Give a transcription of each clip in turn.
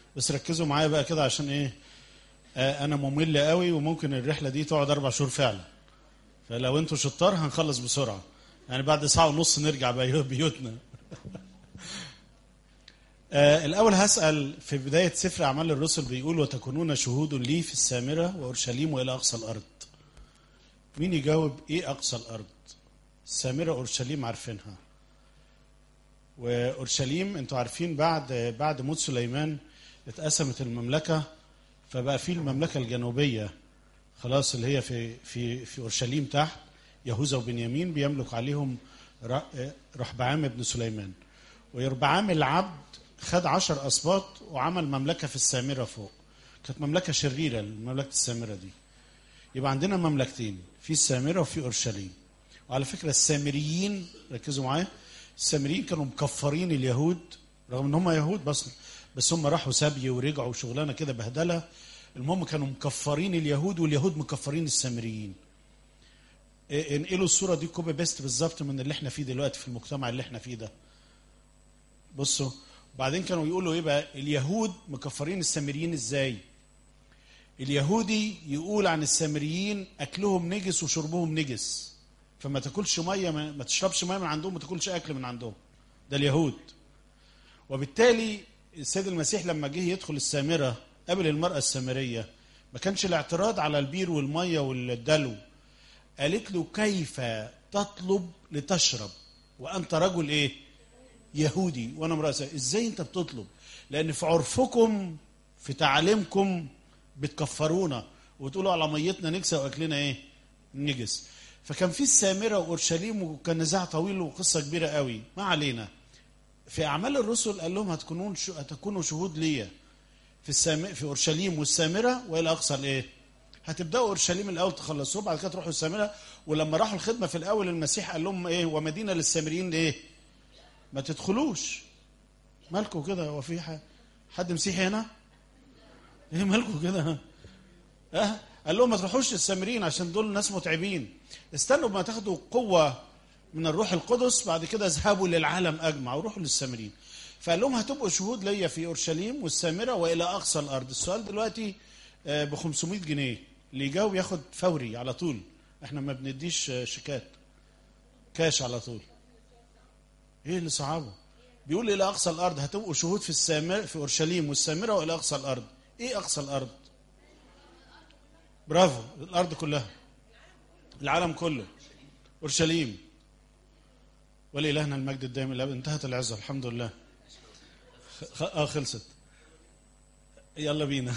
بس ركزوا معايا بقى كده عشان ايه آه انا ممل قوي وممكن الرحله دي تقعد اربع شهور فعلا فلو انتوا شطار هنخلص بسرعه يعني بعد ساعه ونص نرجع بقى بيوتنا آه الاول هسال في بدايه سفر اعمال الرسل بيقول وتكونون شهود لي في السامره واورشليم والى اقصى الارض مين يجاوب ايه اقصى الارض السامره اورشليم عارفينها واورشليم انتوا عارفين بعد بعد موت سليمان اتقسمت المملكه فبقى في المملكه الجنوبيه خلاص اللي هي في في في اورشليم تحت يهوذا وبنيامين بيملك عليهم رحبعام بن سليمان ويربعام العبد خد عشر اسباط وعمل مملكه في السامره فوق كانت مملكه شريره مملكه السامره دي يبقى عندنا مملكتين في السامره وفي اورشليم وعلى فكره السامريين ركزوا معايا السامريين كانوا مكفرين اليهود رغم ان هم يهود بس بس هم راحوا سبي ورجعوا شغلانه كده بهدله المهم كانوا مكفرين اليهود واليهود مكفرين السامريين انقلوا الصوره دي كوبي بيست بالظبط من اللي احنا فيه دلوقتي في المجتمع اللي احنا فيه ده بصوا وبعدين كانوا يقولوا ايه بقى اليهود مكفرين السامريين ازاي اليهودي يقول عن السامريين اكلهم نجس وشربهم نجس فما تاكلش ميه ما تشربش ميه من عندهم ما تاكلش اكل من عندهم ده اليهود وبالتالي السيد المسيح لما جه يدخل السامره قبل المراه السامريه ما كانش الاعتراض على البير والميه والدلو قالت له كيف تطلب لتشرب وانت رجل ايه يهودي وانا امراه ازاي انت بتطلب لان في عرفكم في تعاليمكم بتكفرونا وتقولوا على ميتنا نكسى واكلنا ايه نجس فكان في السامره واورشليم وكان نزاع طويل وقصه كبيره قوي ما علينا في اعمال الرسل قال لهم هتكونون شو هتكونوا شهود ليا في السام في اورشليم والسامره والى اقصى الايه هتبداوا اورشليم الاول تخلصوه بعد كده تروحوا السامره ولما راحوا الخدمه في الاول المسيح قال لهم ايه ومدينه للسامريين ايه ما تدخلوش مالكم كده هو في حد مسيحي هنا ايه مالكم كده اه قال لهم ما تروحوش السامريين عشان دول ناس متعبين استنوا ما تاخدوا قوه من الروح القدس بعد كده اذهبوا للعالم اجمع وروحوا للسامريين فقال لهم هتبقوا شهود ليا في اورشليم والسامره والى اقصى الارض السؤال دلوقتي ب 500 جنيه اللي يجاوب ياخد فوري على طول احنا ما بنديش شيكات كاش على طول ايه اللي صعبه بيقول الى اقصى الارض هتبقوا شهود في السامر في اورشليم والسامره والى اقصى الارض ايه اقصى الارض برافو الارض كلها العالم كله اورشليم ولإلهنا المجد الدائم الابد انتهت العزه الحمد لله اه خلصت يلا بينا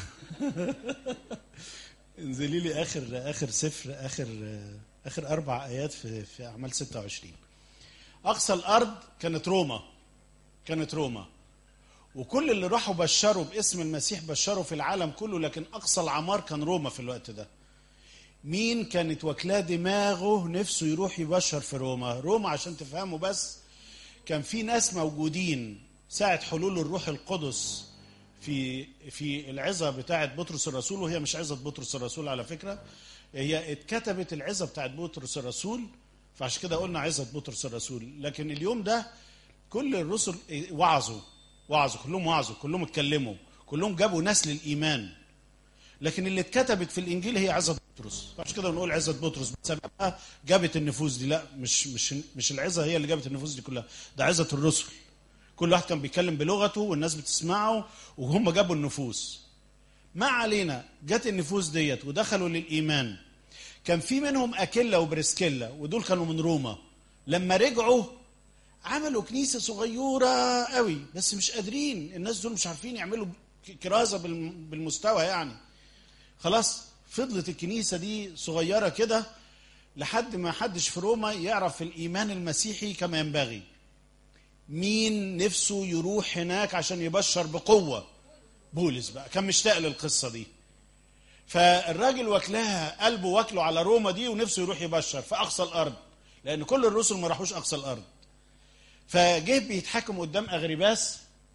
انزلي لي اخر اخر سفر اخر اخر اربع ايات في في اعمال 26 اقصى الارض كانت روما كانت روما وكل اللي راحوا بشروا باسم المسيح بشروا في العالم كله لكن اقصى العمار كان روما في الوقت ده مين كانت واكلاه دماغه نفسه يروح يبشر في روما روما عشان تفهموا بس كان في ناس موجودين ساعة حلول الروح القدس في في العظة بتاعة بطرس الرسول وهي مش عظة بطرس الرسول على فكرة هي اتكتبت العظة بتاعة بطرس الرسول فعشان كده قلنا عظة بطرس الرسول لكن اليوم ده كل الرسل وعظوا وعظوا كلهم وعظوا كلهم اتكلموا كلهم جابوا ناس للإيمان لكن اللي اتكتبت في الإنجيل هي عظة بطرس عشان كده بنقول عظة بطرس بسببها جابت النفوس دي لا مش مش مش العظة هي اللي جابت النفوس دي كلها ده عظة الرسل كل واحد كان بيتكلم بلغته والناس بتسمعه وهم جابوا النفوس ما علينا جت النفوس ديت ودخلوا للإيمان كان في منهم أكيلا وبريسكيلا ودول كانوا من روما لما رجعوا عملوا كنيسة صغيرة قوي بس مش قادرين الناس دول مش عارفين يعملوا كرازة بالمستوى يعني خلاص فضلت الكنيسة دي صغيرة كده لحد ما حدش في روما يعرف الإيمان المسيحي كما ينبغي مين نفسه يروح هناك عشان يبشر بقوة بولس بقى كان مشتاق للقصة دي فالراجل واكلها قلبه واكله على روما دي ونفسه يروح يبشر في أقصى الأرض لأن كل الرسل ما راحوش أقصى الأرض فجه بيتحكم قدام أغرباس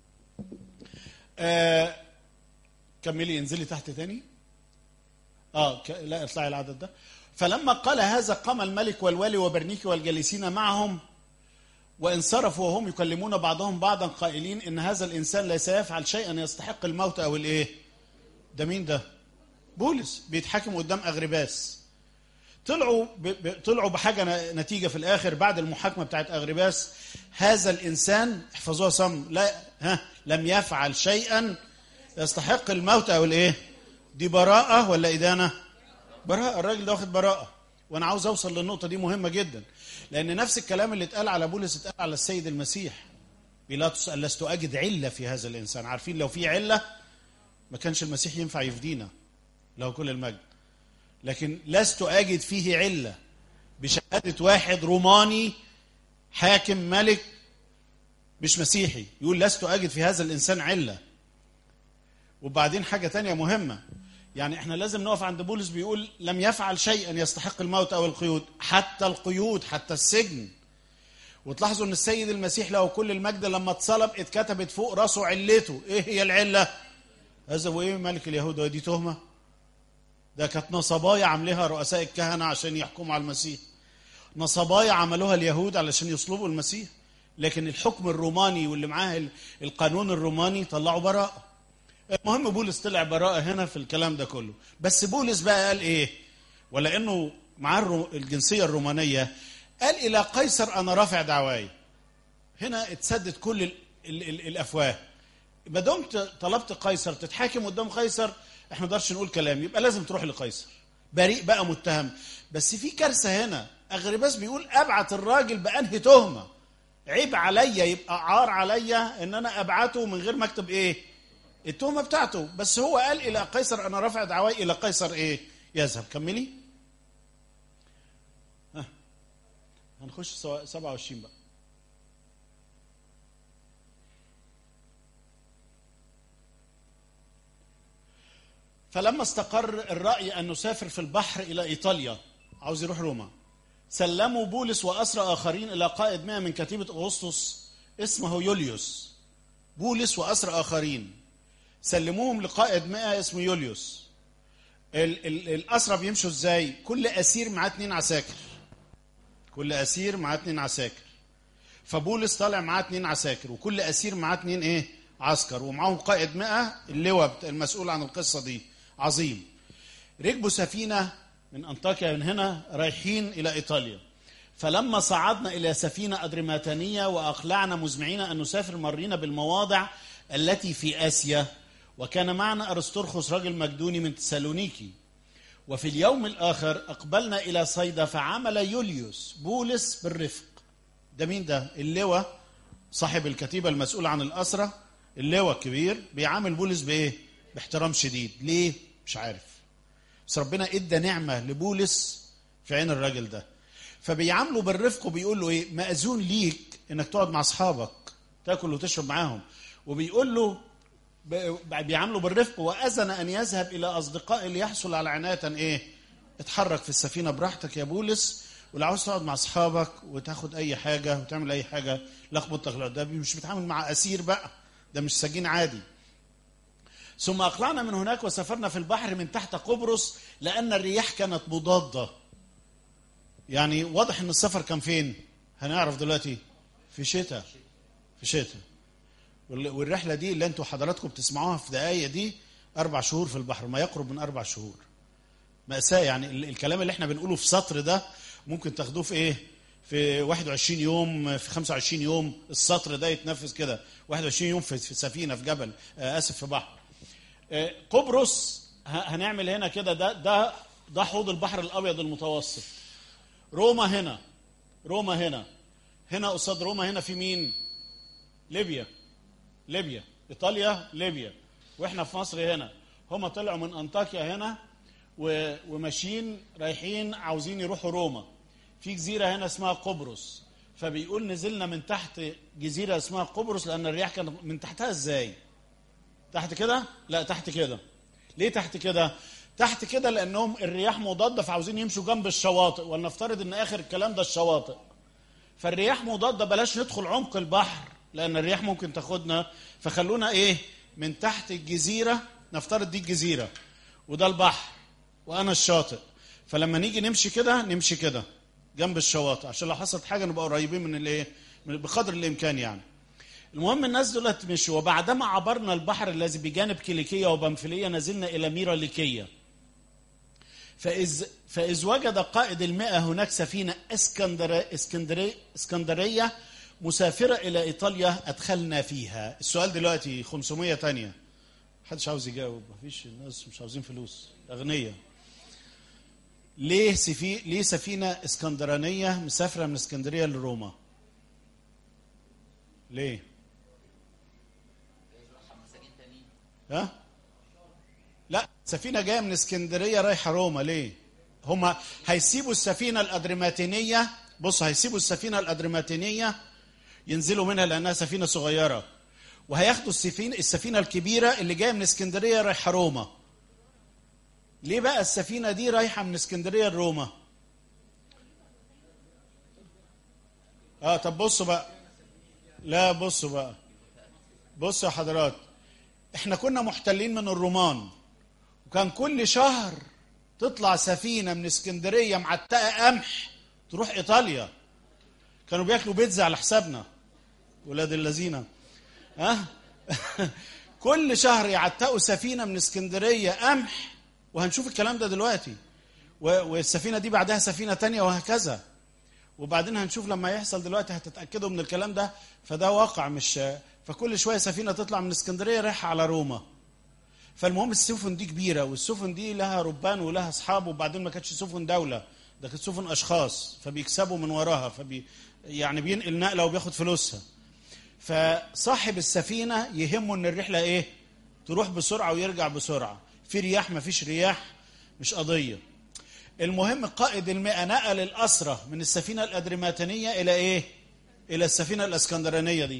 آه كملي انزلي تحت تاني اه ك... لا اطلعي العدد ده فلما قال هذا قام الملك والوالي وبرنيكي والجالسين معهم وانصرفوا وهم يكلمون بعضهم بعضا قائلين ان هذا الانسان ليس يفعل شيئا يستحق الموت او الايه ده مين ده بولس بيتحاكم قدام اغرباس طلعوا ب... ب... طلعوا بحاجه ن... نتيجه في الاخر بعد المحاكمه بتاعت اغرباس هذا الانسان احفظوها صم لا ها لم يفعل شيئا يستحق الموت او الايه دي براءه ولا ادانه براءه الراجل ده واخد براءه وانا عاوز اوصل للنقطه دي مهمه جدا لان نفس الكلام اللي اتقال على بولس اتقال على السيد المسيح بيلاطس قال لست اجد عله في هذا الانسان عارفين لو في عله ما كانش المسيح ينفع يفدينا له كل المجد لكن لست اجد فيه عله بشهاده واحد روماني حاكم ملك مش مسيحي يقول لست اجد في هذا الانسان عله وبعدين حاجه تانية مهمه يعني احنا لازم نقف عند بولس بيقول لم يفعل شيئا يستحق الموت او القيود حتى القيود حتى السجن وتلاحظوا ان السيد المسيح له كل المجد لما اتصلب اتكتبت فوق راسه علته ايه هي العله هذا وايه ملك اليهود ودي تهمه ده كانت نصبايا عاملها رؤساء الكهنه عشان يحكموا على المسيح نصبايا عملوها اليهود علشان يصلبوا المسيح لكن الحكم الروماني واللي معاه القانون الروماني طلعوا براءه المهم بولس طلع براءة هنا في الكلام ده كله بس بولس بقى قال ايه ولا انه معاه الجنسية الرومانية قال الى قيصر انا رافع دعواي هنا اتسدد كل ال ال ال الافواه ما دمت طلبت قيصر تتحاكم قدام قيصر احنا ما نقدرش نقول كلام يبقى لازم تروح لقيصر بريء بقى متهم بس في كارثه هنا اغرباس بيقول ابعت الراجل بانهي تهمه عيب عليا يبقى عار عليا ان انا ابعته من غير ما اكتب ايه التهمه بتاعته بس هو قال الى قيصر انا رافع دعواي الى قيصر ايه يذهب كملي ها هنخش 27 بقى فلما استقر الرأي أن نسافر في البحر إلى إيطاليا عاوز يروح روما سلموا بولس وأسرى آخرين إلى قائد مئة من كتيبة أغسطس اسمه يوليوس بولس وأسرى آخرين سلموهم لقائد مئة اسمه يوليوس ال ال الأسرى بيمشوا ازاي كل أسير معاه اتنين عساكر كل أسير معاه اتنين عساكر فبولس طالع معاه اتنين عساكر وكل أسير معاه اتنين ايه عسكر ومعاهم قائد مئة اللواء المسؤول عن القصة دي عظيم ركبوا سفينة من أنطاكيا من هنا رايحين إلى إيطاليا فلما صعدنا إلى سفينة أدريماتانية وأقلعنا مزمعين أن نسافر مرينا بالمواضع التي في آسيا وكان معنا أرسطرخس رجل مقدوني من تسالونيكي وفي اليوم الآخر أقبلنا إلى صيدا فعمل يوليوس بولس بالرفق ده مين ده اللواء صاحب الكتيبة المسؤول عن الأسرة اللواء الكبير بيعامل بولس بإيه باحترام شديد ليه مش عارف بس ربنا ادى نعمة لبولس في عين الراجل ده فبيعامله بالرفق وبيقول له ايه مأذون ليك انك تقعد مع اصحابك تاكل وتشرب معاهم وبيقول له بيعامله بالرفق واذن ان يذهب الى اصدقائه ليحصل على عنايه ايه اتحرك في السفينه براحتك يا بولس ولو عاوز تقعد مع اصحابك وتاخد اي حاجه وتعمل اي حاجه لخبط تغلط ده مش بتعامل مع اسير بقى ده مش سجين عادي ثم اقلعنا من هناك وسافرنا في البحر من تحت قبرص لان الرياح كانت مضاده يعني واضح ان السفر كان فين هنعرف دلوقتي في شتاء في شتاء والرحله دي اللي انتوا حضراتكم بتسمعوها في دقايق دي اربع شهور في البحر ما يقرب من اربع شهور مأساة يعني الكلام اللي احنا بنقوله في سطر ده ممكن تاخدوه في ايه في 21 يوم في 25 يوم السطر ده يتنفذ كده 21 يوم في سفينه في جبل اسف في بحر قبرص هنعمل هنا كده ده ده ده حوض البحر الابيض المتوسط روما هنا روما هنا هنا قصاد روما هنا في مين ليبيا ليبيا ايطاليا ليبيا واحنا في مصر هنا هم طلعوا من انطاكيا هنا وماشيين رايحين عاوزين يروحوا روما في جزيره هنا اسمها قبرص فبيقول نزلنا من تحت جزيره اسمها قبرص لان الرياح كانت من تحتها ازاي تحت كده لا تحت كده ليه تحت كده تحت كده لانهم الرياح مضاده فعاوزين يمشوا جنب الشواطئ ولنفترض ان اخر الكلام ده الشواطئ فالرياح مضاده بلاش ندخل عمق البحر لان الرياح ممكن تاخدنا فخلونا ايه من تحت الجزيره نفترض دي الجزيره وده البحر وانا الشاطئ فلما نيجي نمشي كده نمشي كده جنب الشواطئ عشان لو حصلت حاجه نبقى قريبين من الايه بقدر الامكان يعني المهم الناس دولت مشوا وبعدما عبرنا البحر الذي بجانب كيليكيه وبنفليه نزلنا الى ميراليكيه فإذ, فإذ وجد قائد المئة هناك سفينة اسكندر اسكندرية, اسكندرية مسافرة إلى إيطاليا أدخلنا فيها السؤال دلوقتي 500 تانية محدش عاوز يجاوب مفيش الناس مش عاوزين فلوس أغنية ليه سفي... ليه سفينة اسكندرانية مسافرة من اسكندرية لروما ليه ها لا سفينة جاية من اسكندرية رايحة روما ليه هما هيسيبوا السفينة الأدريماتينية بص هيسيبوا السفينة الأدريماتينية ينزلوا منها لأنها سفينة صغيرة وهياخدوا السفينة السفينة الكبيرة اللي جاية من اسكندرية رايحة روما ليه بقى السفينة دي رايحة من اسكندرية لروما اه طب بصوا بقى لا بصوا بقى بصوا يا حضرات احنا كنا محتلين من الرومان وكان كل شهر تطلع سفينة من اسكندرية معتقة قمح تروح ايطاليا كانوا بياكلوا بيتزا على حسابنا ولاد الذين ها كل شهر يعتقوا سفينة من اسكندرية قمح وهنشوف الكلام ده دلوقتي والسفينة دي بعدها سفينة تانية وهكذا وبعدين هنشوف لما يحصل دلوقتي هتتأكدوا من الكلام ده فده واقع مش فكل شوية سفينة تطلع من اسكندرية رايحة على روما فالمهم السفن دي كبيرة والسفن دي لها ربان ولها أصحاب وبعدين ما كانتش سفن دولة ده كانت سفن أشخاص فبيكسبوا من وراها فبي يعني بينقل نقلة وبياخد فلوسها فصاحب السفينة يهمه إن الرحلة إيه تروح بسرعة ويرجع بسرعة في رياح ما فيش رياح مش قضية المهم قائد المئة نقل الأسرة من السفينة الأدريماتينية إلى إيه إلى السفينة الأسكندرانية دي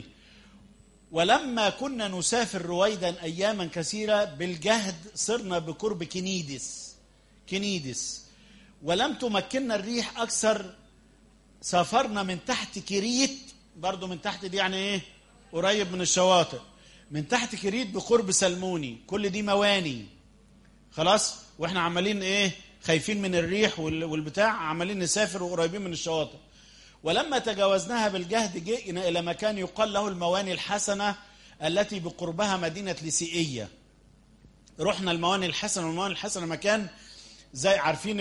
ولما كنا نسافر رويدا أياما كثيرة بالجهد صرنا بقرب كنيدس كنيدس ولم تمكننا الريح أكثر سافرنا من تحت كريت برضو من تحت دي يعني إيه قريب من الشواطئ من تحت كريت بقرب سلموني كل دي مواني خلاص واحنا عمالين ايه خايفين من الريح والبتاع عمالين نسافر وقريبين من الشواطئ ولما تجاوزناها بالجهد جئنا إلى مكان يقال له المواني الحسنة التي بقربها مدينة ليسيئية رحنا المواني الحسنة والمواني الحسنة مكان زي عارفين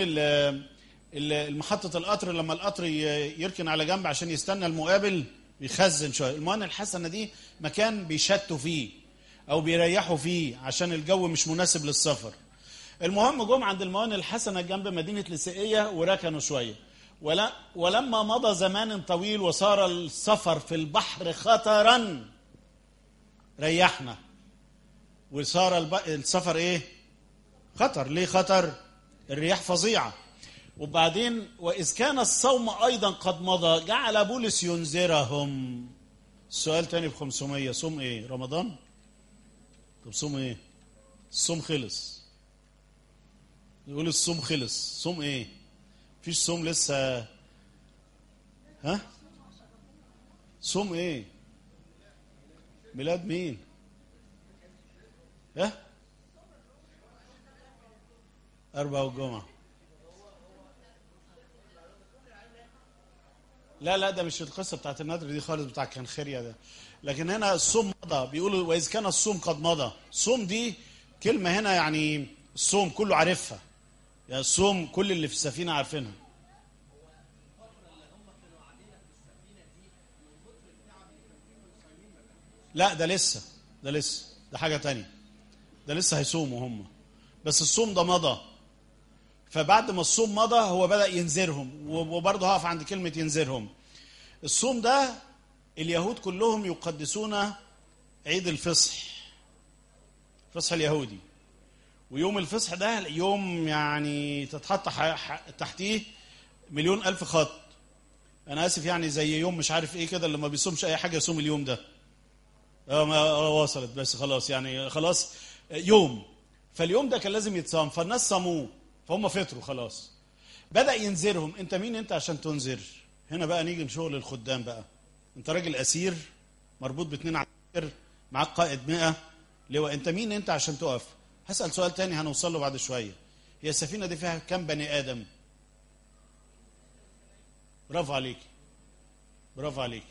المحطة القطر لما القطر يركن على جنب عشان يستنى المقابل بيخزن شوية المواني الحسنة دي مكان بيشتوا فيه أو بيريحوا فيه عشان الجو مش مناسب للسفر المهم جم عند المواني الحسنة جنب مدينة ليسيئية وركنوا شوية ولا ولما مضى زمان طويل وصار السفر في البحر خطرا ريحنا وصار الب... السفر ايه خطر ليه خطر الرياح فظيعة وبعدين وإذ كان الصوم أيضا قد مضى جعل بولس ينذرهم السؤال تاني ب 500 صوم ايه رمضان طب صوم ايه الصوم خلص يقول الصوم خلص صوم ايه فيش صوم لسه ها صوم ايه ميلاد مين ها أربعة والجمعة لا لا ده مش القصة بتاعت النذر دي خالص بتاع كان خيريا ده لكن هنا الصوم مضى بيقولوا وإذ كان الصوم قد مضى صوم دي كلمة هنا يعني الصوم كله عارفها يعني الصوم كل اللي في السفينة عارفينها لا ده لسه ده لسه ده حاجة تانية ده لسه هيصوموا هم بس الصوم ده مضى فبعد ما الصوم مضى هو بدأ ينذرهم وبرضه هقف عند كلمة ينذرهم الصوم ده اليهود كلهم يقدسون عيد الفصح الفصح اليهودي ويوم الفصح ده يوم يعني تتحط تحتيه مليون ألف خط أنا آسف يعني زي يوم مش عارف إيه كده اللي ما بيصومش أي حاجة يصوم اليوم ده اه ما وصلت بس خلاص يعني خلاص يوم فاليوم ده كان لازم يتصام فالناس صاموه فهم فطروا خلاص بدأ ينذرهم انت مين انت عشان تنذر هنا بقى نيجي لشغل الخدام بقى انت راجل اسير مربوط باتنين عسكر معاك قائد مئة لواء انت مين انت عشان تقف هسأل سؤال تاني هنوصل له بعد شوية هي السفينة دي فيها كم بني آدم برافو عليك برافو عليك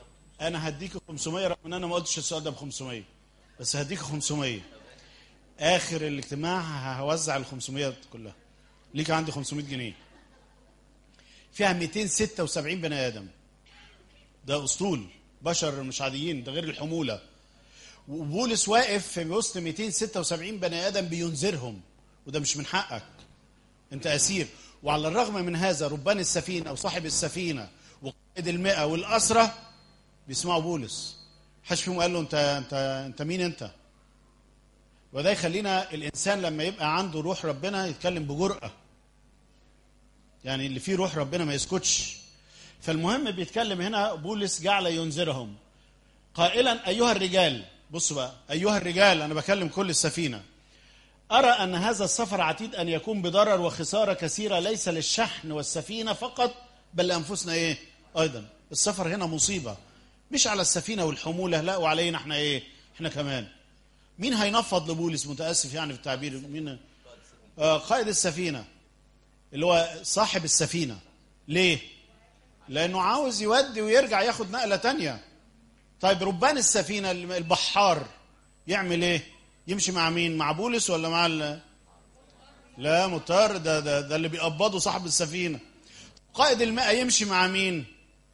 انا هديك 500 رغم ان انا ما قلتش السؤال ده ب 500 بس هديك 500 اخر الاجتماع هوزع ال 500 كلها ليك عندي 500 جنيه فيها 276 بني ادم ده اسطول بشر مش عاديين ده غير الحموله وبولس واقف في وسط 276 بني ادم بينذرهم وده مش من حقك انت اسير وعلى الرغم من هذا ربان السفينه او صاحب السفينه وقائد المئة والاسره بيسمعوا بولس حدش فيهم قال له انت انت انت مين انت وده يخلينا الانسان لما يبقى عنده روح ربنا يتكلم بجرأه يعني اللي فيه روح ربنا ما يسكتش فالمهم بيتكلم هنا بولس جعل ينذرهم قائلا ايها الرجال بصوا بقى ايها الرجال انا بكلم كل السفينه ارى ان هذا السفر عتيد ان يكون بضرر وخساره كثيره ليس للشحن والسفينه فقط بل لانفسنا ايه ايضا السفر هنا مصيبه مش على السفينه والحموله لا وعلينا احنا ايه احنا كمان مين هينفض لبولس متاسف يعني في التعبير مين آه قائد السفينه اللي هو صاحب السفينه ليه لانه عاوز يودي ويرجع ياخد نقله تانية طيب ربان السفينه البحار يعمل ايه يمشي مع مين مع بولس ولا مع ال... لا مضطر ده, ده ده اللي بيقبضه صاحب السفينه قائد المئة يمشي مع مين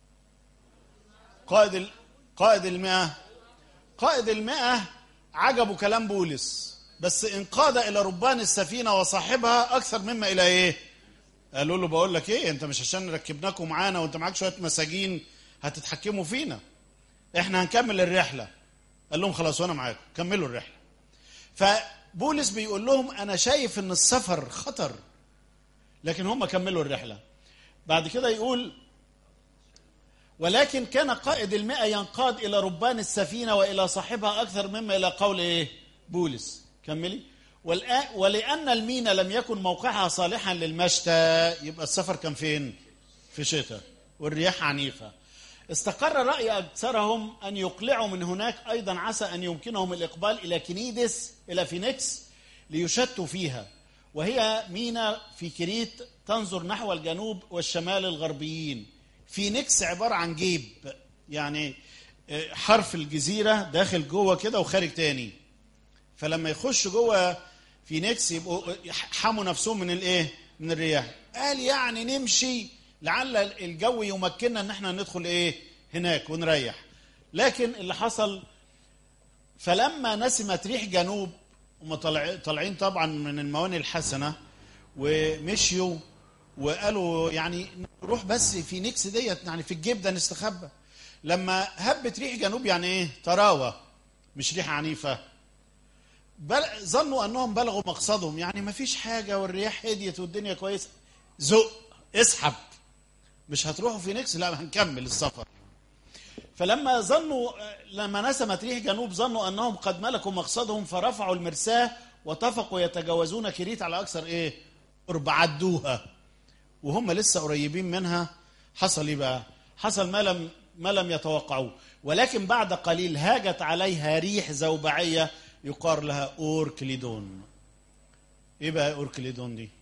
قائد ال... قائد المئة قائد المئة عجبه كلام بولس بس انقاد الى ربان السفينه وصاحبها اكثر مما الى ايه قالوا له بقول لك ايه انت مش عشان ركبناكم معانا وانت معاك شويه مساجين هتتحكموا فينا احنا هنكمل الرحله قال لهم خلاص وانا معاكم كملوا الرحله فبولس بيقول لهم انا شايف ان السفر خطر لكن هم كملوا الرحله بعد كده يقول ولكن كان قائد المئة ينقاد إلى ربان السفينة وإلى صاحبها أكثر مما إلى قول إيه؟ بولس كملي ولأن المينا لم يكن موقعها صالحا للمشتى يبقى السفر كان فين؟ في شتاء والرياح عنيفة استقر رأي أكثرهم أن يقلعوا من هناك أيضا عسى أن يمكنهم الإقبال إلى كنيدس إلى فينيكس ليشتوا فيها وهي مينا في كريت تنظر نحو الجنوب والشمال الغربيين فينيكس عبارة عن جيب يعني حرف الجزيرة داخل جوه كده وخارج تاني فلما يخشوا جوه فينيكس يبقوا حموا نفسهم من الايه من الرياح قال يعني نمشي لعل الجو يمكننا ان احنا ندخل ايه هناك ونريح لكن اللي حصل فلما نسمت ريح جنوب هم طالعين طبعا من الموانئ الحسنه ومشيوا وقالوا يعني نروح بس في نيكس ديت يعني في الجيب ده نستخبى لما هبت ريح جنوب يعني ايه تراوى مش ريح عنيفه بل ظنوا انهم بلغوا مقصدهم يعني ما فيش حاجه والرياح هديت والدنيا كويسه زق اسحب مش هتروحوا في نيكس لا هنكمل السفر فلما ظنوا لما نسمت ريح جنوب ظنوا انهم قد ملكوا مقصدهم فرفعوا المرساه واتفقوا يتجاوزون كريت على اكثر ايه قرب عدوها وهم لسه قريبين منها حصل ايه بقى حصل ما لم ما لم يتوقعوه ولكن بعد قليل هاجت عليها ريح زوبعيه يقال لها اوركليدون ايه بقى اوركليدون دي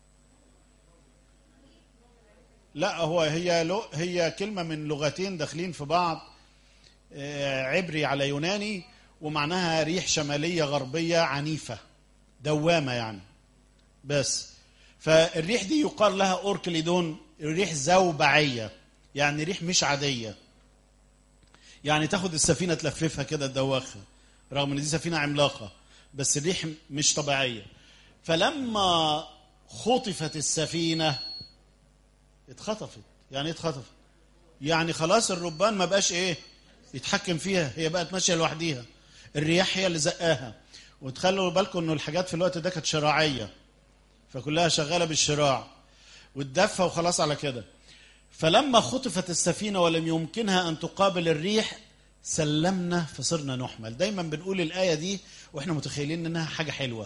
لا هو هي لو هي كلمه من لغتين داخلين في بعض عبري على يوناني ومعناها ريح شماليه غربيه عنيفه دوامه يعني بس فالريح دي يقال لها اوركليدون ريح زوبعيه يعني ريح مش عاديه يعني تاخد السفينه تلففها كده تدوخها رغم ان دي سفينه عملاقه بس الريح مش طبيعيه فلما خطفت السفينه اتخطفت يعني ايه اتخطفت يعني خلاص الربان ما بقاش ايه يتحكم فيها هي بقت ماشيه لوحديها الرياح هي اللي زقاها وتخلوا بالكم انه الحاجات في الوقت ده كانت شراعيه فكلها شغاله بالشراع والدفه وخلاص على كده فلما خطفت السفينه ولم يمكنها ان تقابل الريح سلمنا فصرنا نحمل دايما بنقول الايه دي واحنا متخيلين انها حاجه حلوه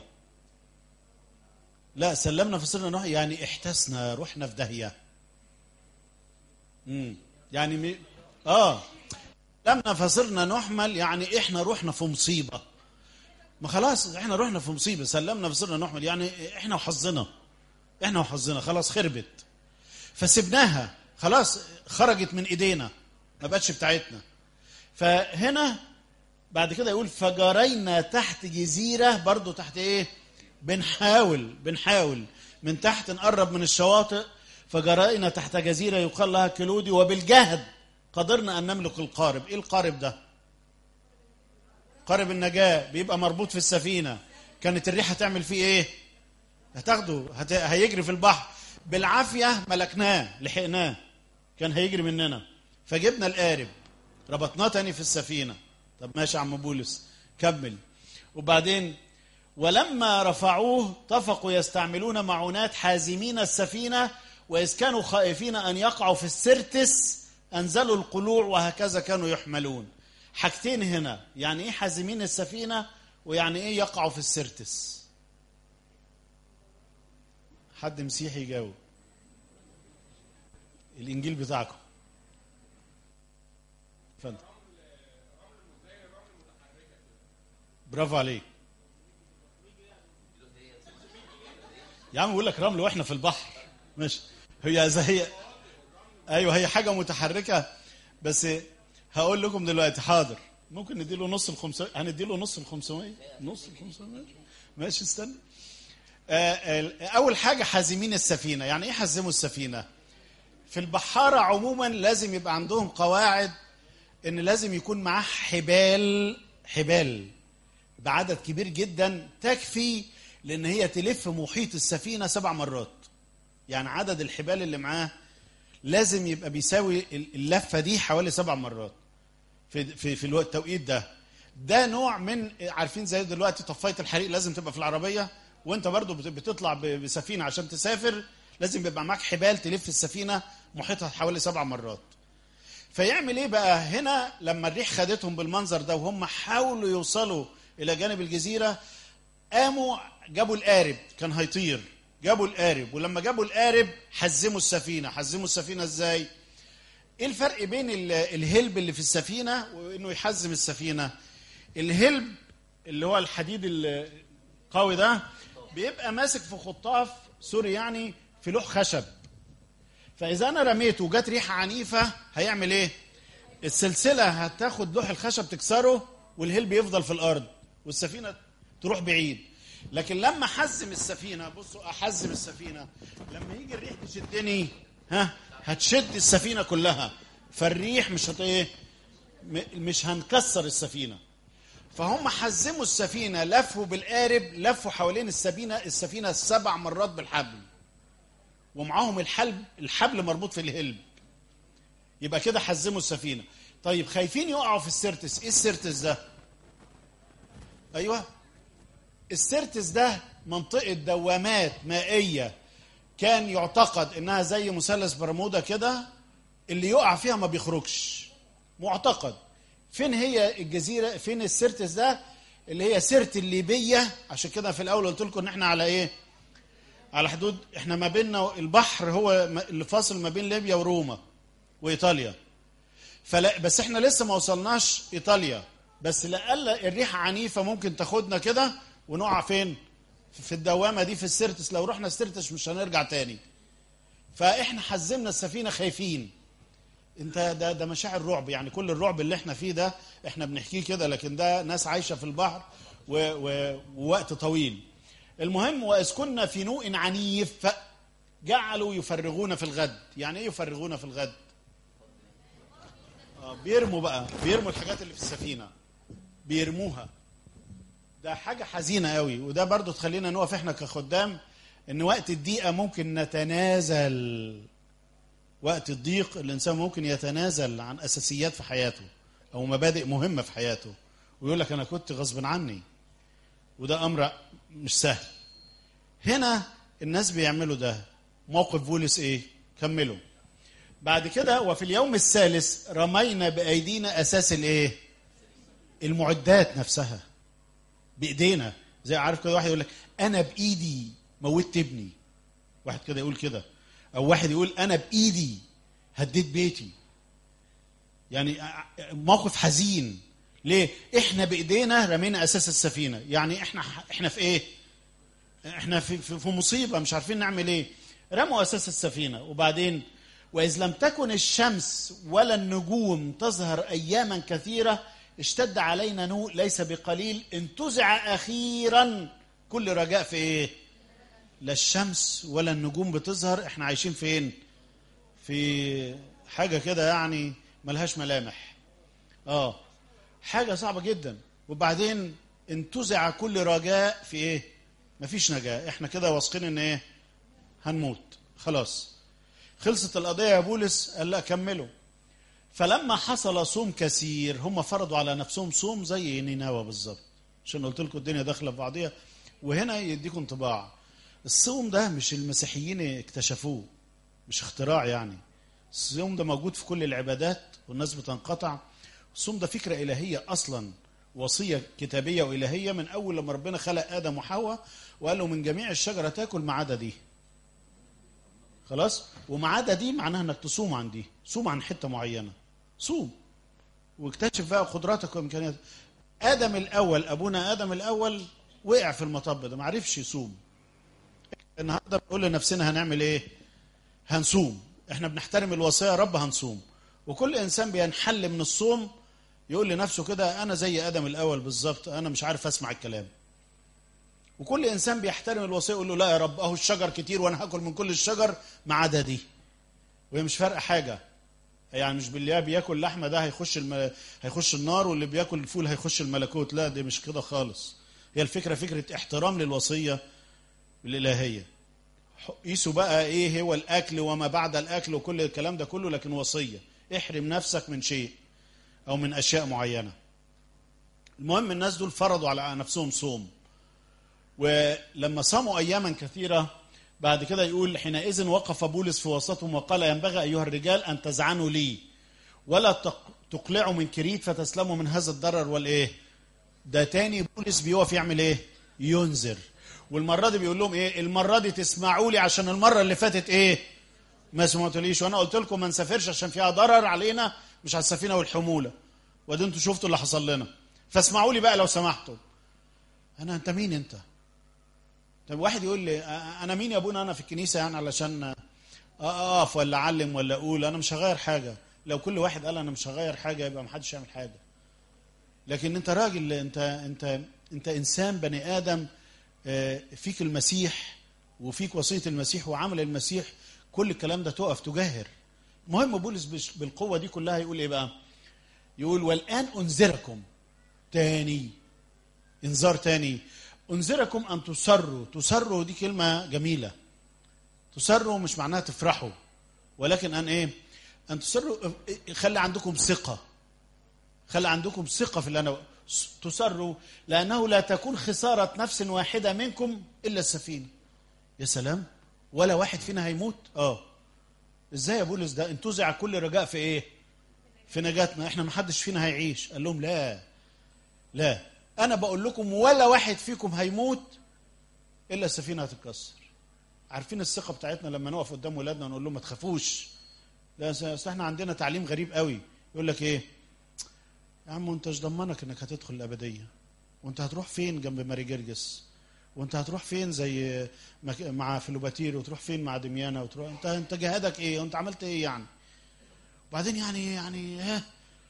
لا سلمنا فصرنا نحمل يعني احتسنا رحنا في داهيه امم يعني مي... اه لما فصرنا نحمل يعني احنا رحنا في مصيبه ما خلاص احنا رحنا في مصيبه سلمنا فصرنا نحمل يعني احنا وحظنا احنا وحظنا خلاص خربت فسبناها خلاص خرجت من ايدينا ما بقتش بتاعتنا فهنا بعد كده يقول فجرينا تحت جزيرة برضو تحت ايه بنحاول بنحاول من تحت نقرب من الشواطئ فجرينا تحت جزيرة يقال لها كلودي وبالجهد قدرنا أن نملك القارب إيه القارب ده قارب النجاة بيبقى مربوط في السفينة كانت الريح هتعمل فيه ايه هتاخده هت... هيجري في البحر بالعافية ملكناه لحقناه كان هيجري مننا فجبنا القارب ربطناه تاني في السفينة طب ماشي يا عم بولس كمل وبعدين ولما رفعوه طفقوا يستعملون معونات حازمين السفينة وإذ كانوا خائفين أن يقعوا في السرتس أنزلوا القلوع وهكذا كانوا يحملون حاجتين هنا يعني إيه حازمين السفينة ويعني إيه يقعوا في السرتس حد مسيحي يجاوب الإنجيل بتاعكم اتفضل برافو عليك يا عم بقول لك رمل واحنا في البحر ماشي هي زي هي ايوه هي حاجه متحركه بس هقول لكم دلوقتي حاضر ممكن نديله نص ال 500 هنديله نص ال 500 نص ال 500 ماشي استنى آه اول حاجه حازمين السفينه يعني ايه حزموا السفينه في البحاره عموما لازم يبقى عندهم قواعد ان لازم يكون معاه حبال حبال بعدد كبير جدا تكفي لان هي تلف محيط السفينه سبع مرات يعني عدد الحبال اللي معاه لازم يبقى بيساوي اللفه دي حوالي سبع مرات في في في الوقت التوقيت ده ده نوع من عارفين زي دلوقتي طفايه الحريق لازم تبقى في العربيه وانت برضو بتطلع بسفينه عشان تسافر لازم يبقى معاك حبال تلف السفينه محيطها حوالي سبع مرات فيعمل ايه بقى هنا لما الريح خدتهم بالمنظر ده وهم حاولوا يوصلوا الى جانب الجزيره قاموا جابوا القارب كان هيطير جابوا القارب ولما جابوا القارب حزموا السفينه حزموا السفينه ازاي ايه الفرق بين الهلب اللي في السفينه وانه يحزم السفينه الهلب اللي هو الحديد القوي ده بيبقى ماسك في خطاف سوري يعني في لوح خشب فاذا انا رميته وجت ريحه عنيفه هيعمل ايه السلسله هتاخد لوح الخشب تكسره والهلب يفضل في الارض والسفينه تروح بعيد لكن لما حزم السفينه بصوا احزم السفينه لما يجي الريح تشدني ها هتشد السفينه كلها فالريح مش هت ايه مش هنكسر السفينه فهم حزموا السفينه لفوا بالقارب لفوا حوالين السفينه السفينه سبع مرات بالحبل ومعاهم الحلب الحبل مربوط في الهلب يبقى كده حزموا السفينه طيب خايفين يقعوا في السيرتس ايه السيرتس ده ايوه السيرتس ده منطقه دوامات مائيه كان يعتقد انها زي مثلث برمودا كده اللي يقع فيها ما بيخرجش معتقد فين هي الجزيره فين السيرتس ده اللي هي سيرت الليبيه عشان كده في الاول قلت لكم ان احنا على ايه على حدود احنا ما بيننا البحر هو اللي فاصل ما بين ليبيا وروما وايطاليا فلا بس احنا لسه ما وصلناش ايطاليا بس لأقل الريحه عنيفه ممكن تاخدنا كده ونقع فين في الدوامه دي في السيرتس لو رحنا السيرتس مش هنرجع تاني فاحنا حزمنا السفينه خايفين انت ده ده مشاعر رعب يعني كل الرعب اللي احنا فيه ده احنا بنحكيه كده لكن ده ناس عايشه في البحر ووقت طويل المهم واذ كنا في نوء عنيف جعلوا يفرغون في الغد يعني ايه يفرغون في الغد آه بيرموا بقى بيرموا الحاجات اللي في السفينه بيرموها ده حاجه حزينه قوي وده برضو تخلينا نقف احنا كخدام ان وقت الضيقه ممكن نتنازل وقت الضيق الانسان ممكن يتنازل عن اساسيات في حياته او مبادئ مهمه في حياته ويقول لك انا كنت غصب عني وده امر مش سهل هنا الناس بيعملوا ده موقف بولس ايه كملوا بعد كده وفي اليوم الثالث رمينا بايدينا اساس الايه المعدات نفسها بايدينا زي عارف كده واحد يقول لك انا بايدي موتت ابني واحد كده يقول كده او واحد يقول انا بايدي هديت بيتي يعني موقف حزين ليه احنا بايدينا رمينا اساس السفينه يعني احنا احنا في ايه احنا في في, في مصيبه مش عارفين نعمل ايه رموا اساس السفينه وبعدين وإذ لم تكن الشمس ولا النجوم تظهر أياما كثيرة اشتد علينا نوء ليس بقليل انتزع أخيرا كل رجاء في إيه؟ لا الشمس ولا النجوم بتظهر احنا عايشين فين؟ في حاجة كده يعني ملهاش ملامح اه حاجة صعبة جدا وبعدين انتزع كل رجاء في ايه مفيش نجاة احنا كده واثقين ان ايه هنموت خلاص خلصت القضية يا بولس قال لا كملوا فلما حصل صوم كثير هم فرضوا على نفسهم صوم زي نينوى بالظبط عشان قلت لكم الدنيا داخله في بعضيها وهنا يديكم انطباع الصوم ده مش المسيحيين اكتشفوه مش اختراع يعني الصوم ده موجود في كل العبادات والناس بتنقطع الصوم ده فكرة إلهية أصلا وصية كتابية وإلهية من أول لما ربنا خلق آدم وحواء وقال له من جميع الشجرة تاكل ما عدا دي خلاص وما عدا دي معناها انك تصوم عن دي صوم عن حته معينه صوم واكتشف بقى قدراتك وامكانياتك ادم الاول ابونا ادم الاول وقع في المطب ده ما عرفش يصوم النهارده بنقول لنفسنا هنعمل ايه هنصوم احنا بنحترم الوصيه يا رب هنصوم وكل انسان بينحل من الصوم يقول لنفسه كده انا زي ادم الاول بالظبط انا مش عارف اسمع الكلام وكل انسان بيحترم الوصيه يقول له لا يا رب اهو الشجر كتير وانا هاكل من كل الشجر ما عدا دي وهي مش فارقه حاجه يعني مش باللي بياكل لحمه ده هيخش الم... هيخش النار واللي بياكل الفول هيخش الملكوت لا دي مش كده خالص هي الفكره فكره احترام للوصيه الالهيه قيسوا بقى ايه هو الاكل وما بعد الاكل وكل الكلام ده كله لكن وصيه احرم نفسك من شيء او من اشياء معينه المهم الناس دول فرضوا على نفسهم صوم ولما صاموا اياما كثيره بعد كده يقول حينئذ وقف بولس في وسطهم وقال ينبغي ايها الرجال ان تزعنوا لي ولا تقلعوا من كريت فتسلموا من هذا الضرر والايه ده تاني بولس بيقف يعمل ايه ينذر والمره دي بيقول لهم ايه المره دي تسمعوا لي عشان المره اللي فاتت ايه ما سمعتوليش وانا قلت لكم ما نسافرش عشان فيها ضرر علينا مش على السفينه والحموله وده انتوا شفتوا اللي حصل لنا فاسمعوا لي بقى لو سمحتوا انا انت مين انت طب واحد يقول لي انا مين يا ابونا انا في الكنيسه يعني علشان اقف ولا اعلم ولا اقول انا مش هغير حاجه لو كل واحد قال انا مش هغير حاجه يبقى محدش يعمل حاجه لكن انت راجل انت انت انت انسان بني ادم فيك المسيح وفيك وصيه المسيح وعمل المسيح كل الكلام ده تقف تجاهر مهم بولس بالقوه دي كلها يقول ايه بقى يقول والان انذركم تاني انذار تاني انذركم ان تسروا تسروا دي كلمه جميله تسروا مش معناها تفرحوا ولكن ان ايه ان تسروا خلي عندكم ثقه خلي عندكم ثقه في اللي انا تسروا لانه لا تكون خساره نفس واحده منكم الا السفينه يا سلام ولا واحد فينا هيموت اه ازاي يا بولس ده انتزع كل رجاء في ايه في نجاتنا احنا ما حدش فينا هيعيش قال لهم لا لا انا بقول لكم ولا واحد فيكم هيموت الا السفينه هتتكسر عارفين الثقه بتاعتنا لما نقف قدام ولادنا ونقول لهم ما تخافوش لا اصل احنا عندنا تعليم غريب قوي يقول لك ايه يا عم وانت ايش ضمنك انك هتدخل الابديه وانت هتروح فين جنب ماري جرجس وانت هتروح فين زي مع فلوباتير وتروح فين مع دميانه وتروح انت انت جهادك ايه وانت عملت ايه يعني وبعدين يعني يعني ها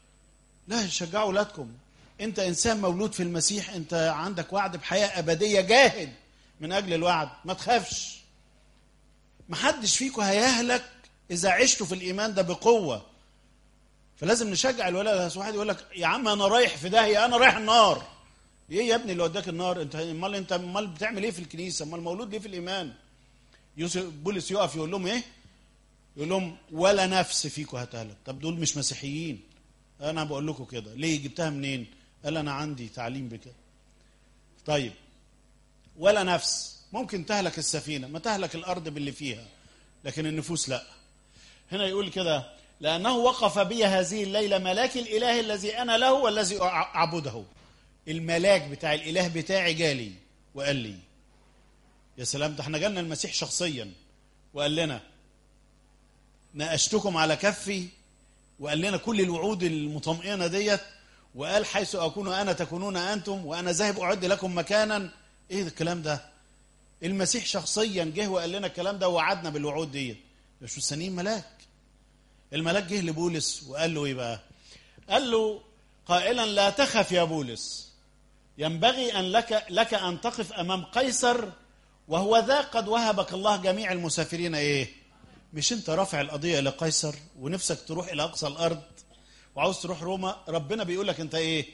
لا شجعوا اولادكم انت انسان مولود في المسيح انت عندك وعد بحياه ابديه جاهد من اجل الوعد ما تخافش محدش فيكم هيهلك اذا عشتوا في الايمان ده بقوه فلازم نشجع الولاد واحد يقول لك يا عم انا رايح في داهيه انا رايح النار ايه يا ابني اللي وداك النار انت امال انت امال بتعمل ايه في الكنيسه امال مولود ليه في الايمان يوسف بولس يقف يقول لهم ايه يقول لهم ولا نفس فيكم هتهلك طب دول مش مسيحيين انا بقول لكم كده ليه جبتها منين قال انا عندي تعليم بكده طيب ولا نفس ممكن تهلك السفينه ما تهلك الارض باللي فيها لكن النفوس لا هنا يقول كده لانه وقف بي هذه الليله ملاك الاله الذي انا له والذي اعبده الملاك بتاع الاله بتاعي جالي وقال لي يا سلام ده احنا جالنا المسيح شخصيا وقال لنا ناقشتكم على كفي وقال لنا كل الوعود المطمئنه ديت وقال حيث اكون انا تكونون انتم وانا ذاهب اعد لكم مكانا ايه الكلام ده المسيح شخصيا جه وقال لنا الكلام ده ووعدنا بالوعود ديت مش مستنيين ملاك الملاك جه لبولس وقال له ايه بقى قال له قائلا لا تخف يا بولس ينبغي ان لك لك ان تقف امام قيصر وهو ذا قد وهبك الله جميع المسافرين ايه مش انت رافع القضيه الى قيصر ونفسك تروح الى اقصى الارض وعاوز تروح روما ربنا بيقول لك انت ايه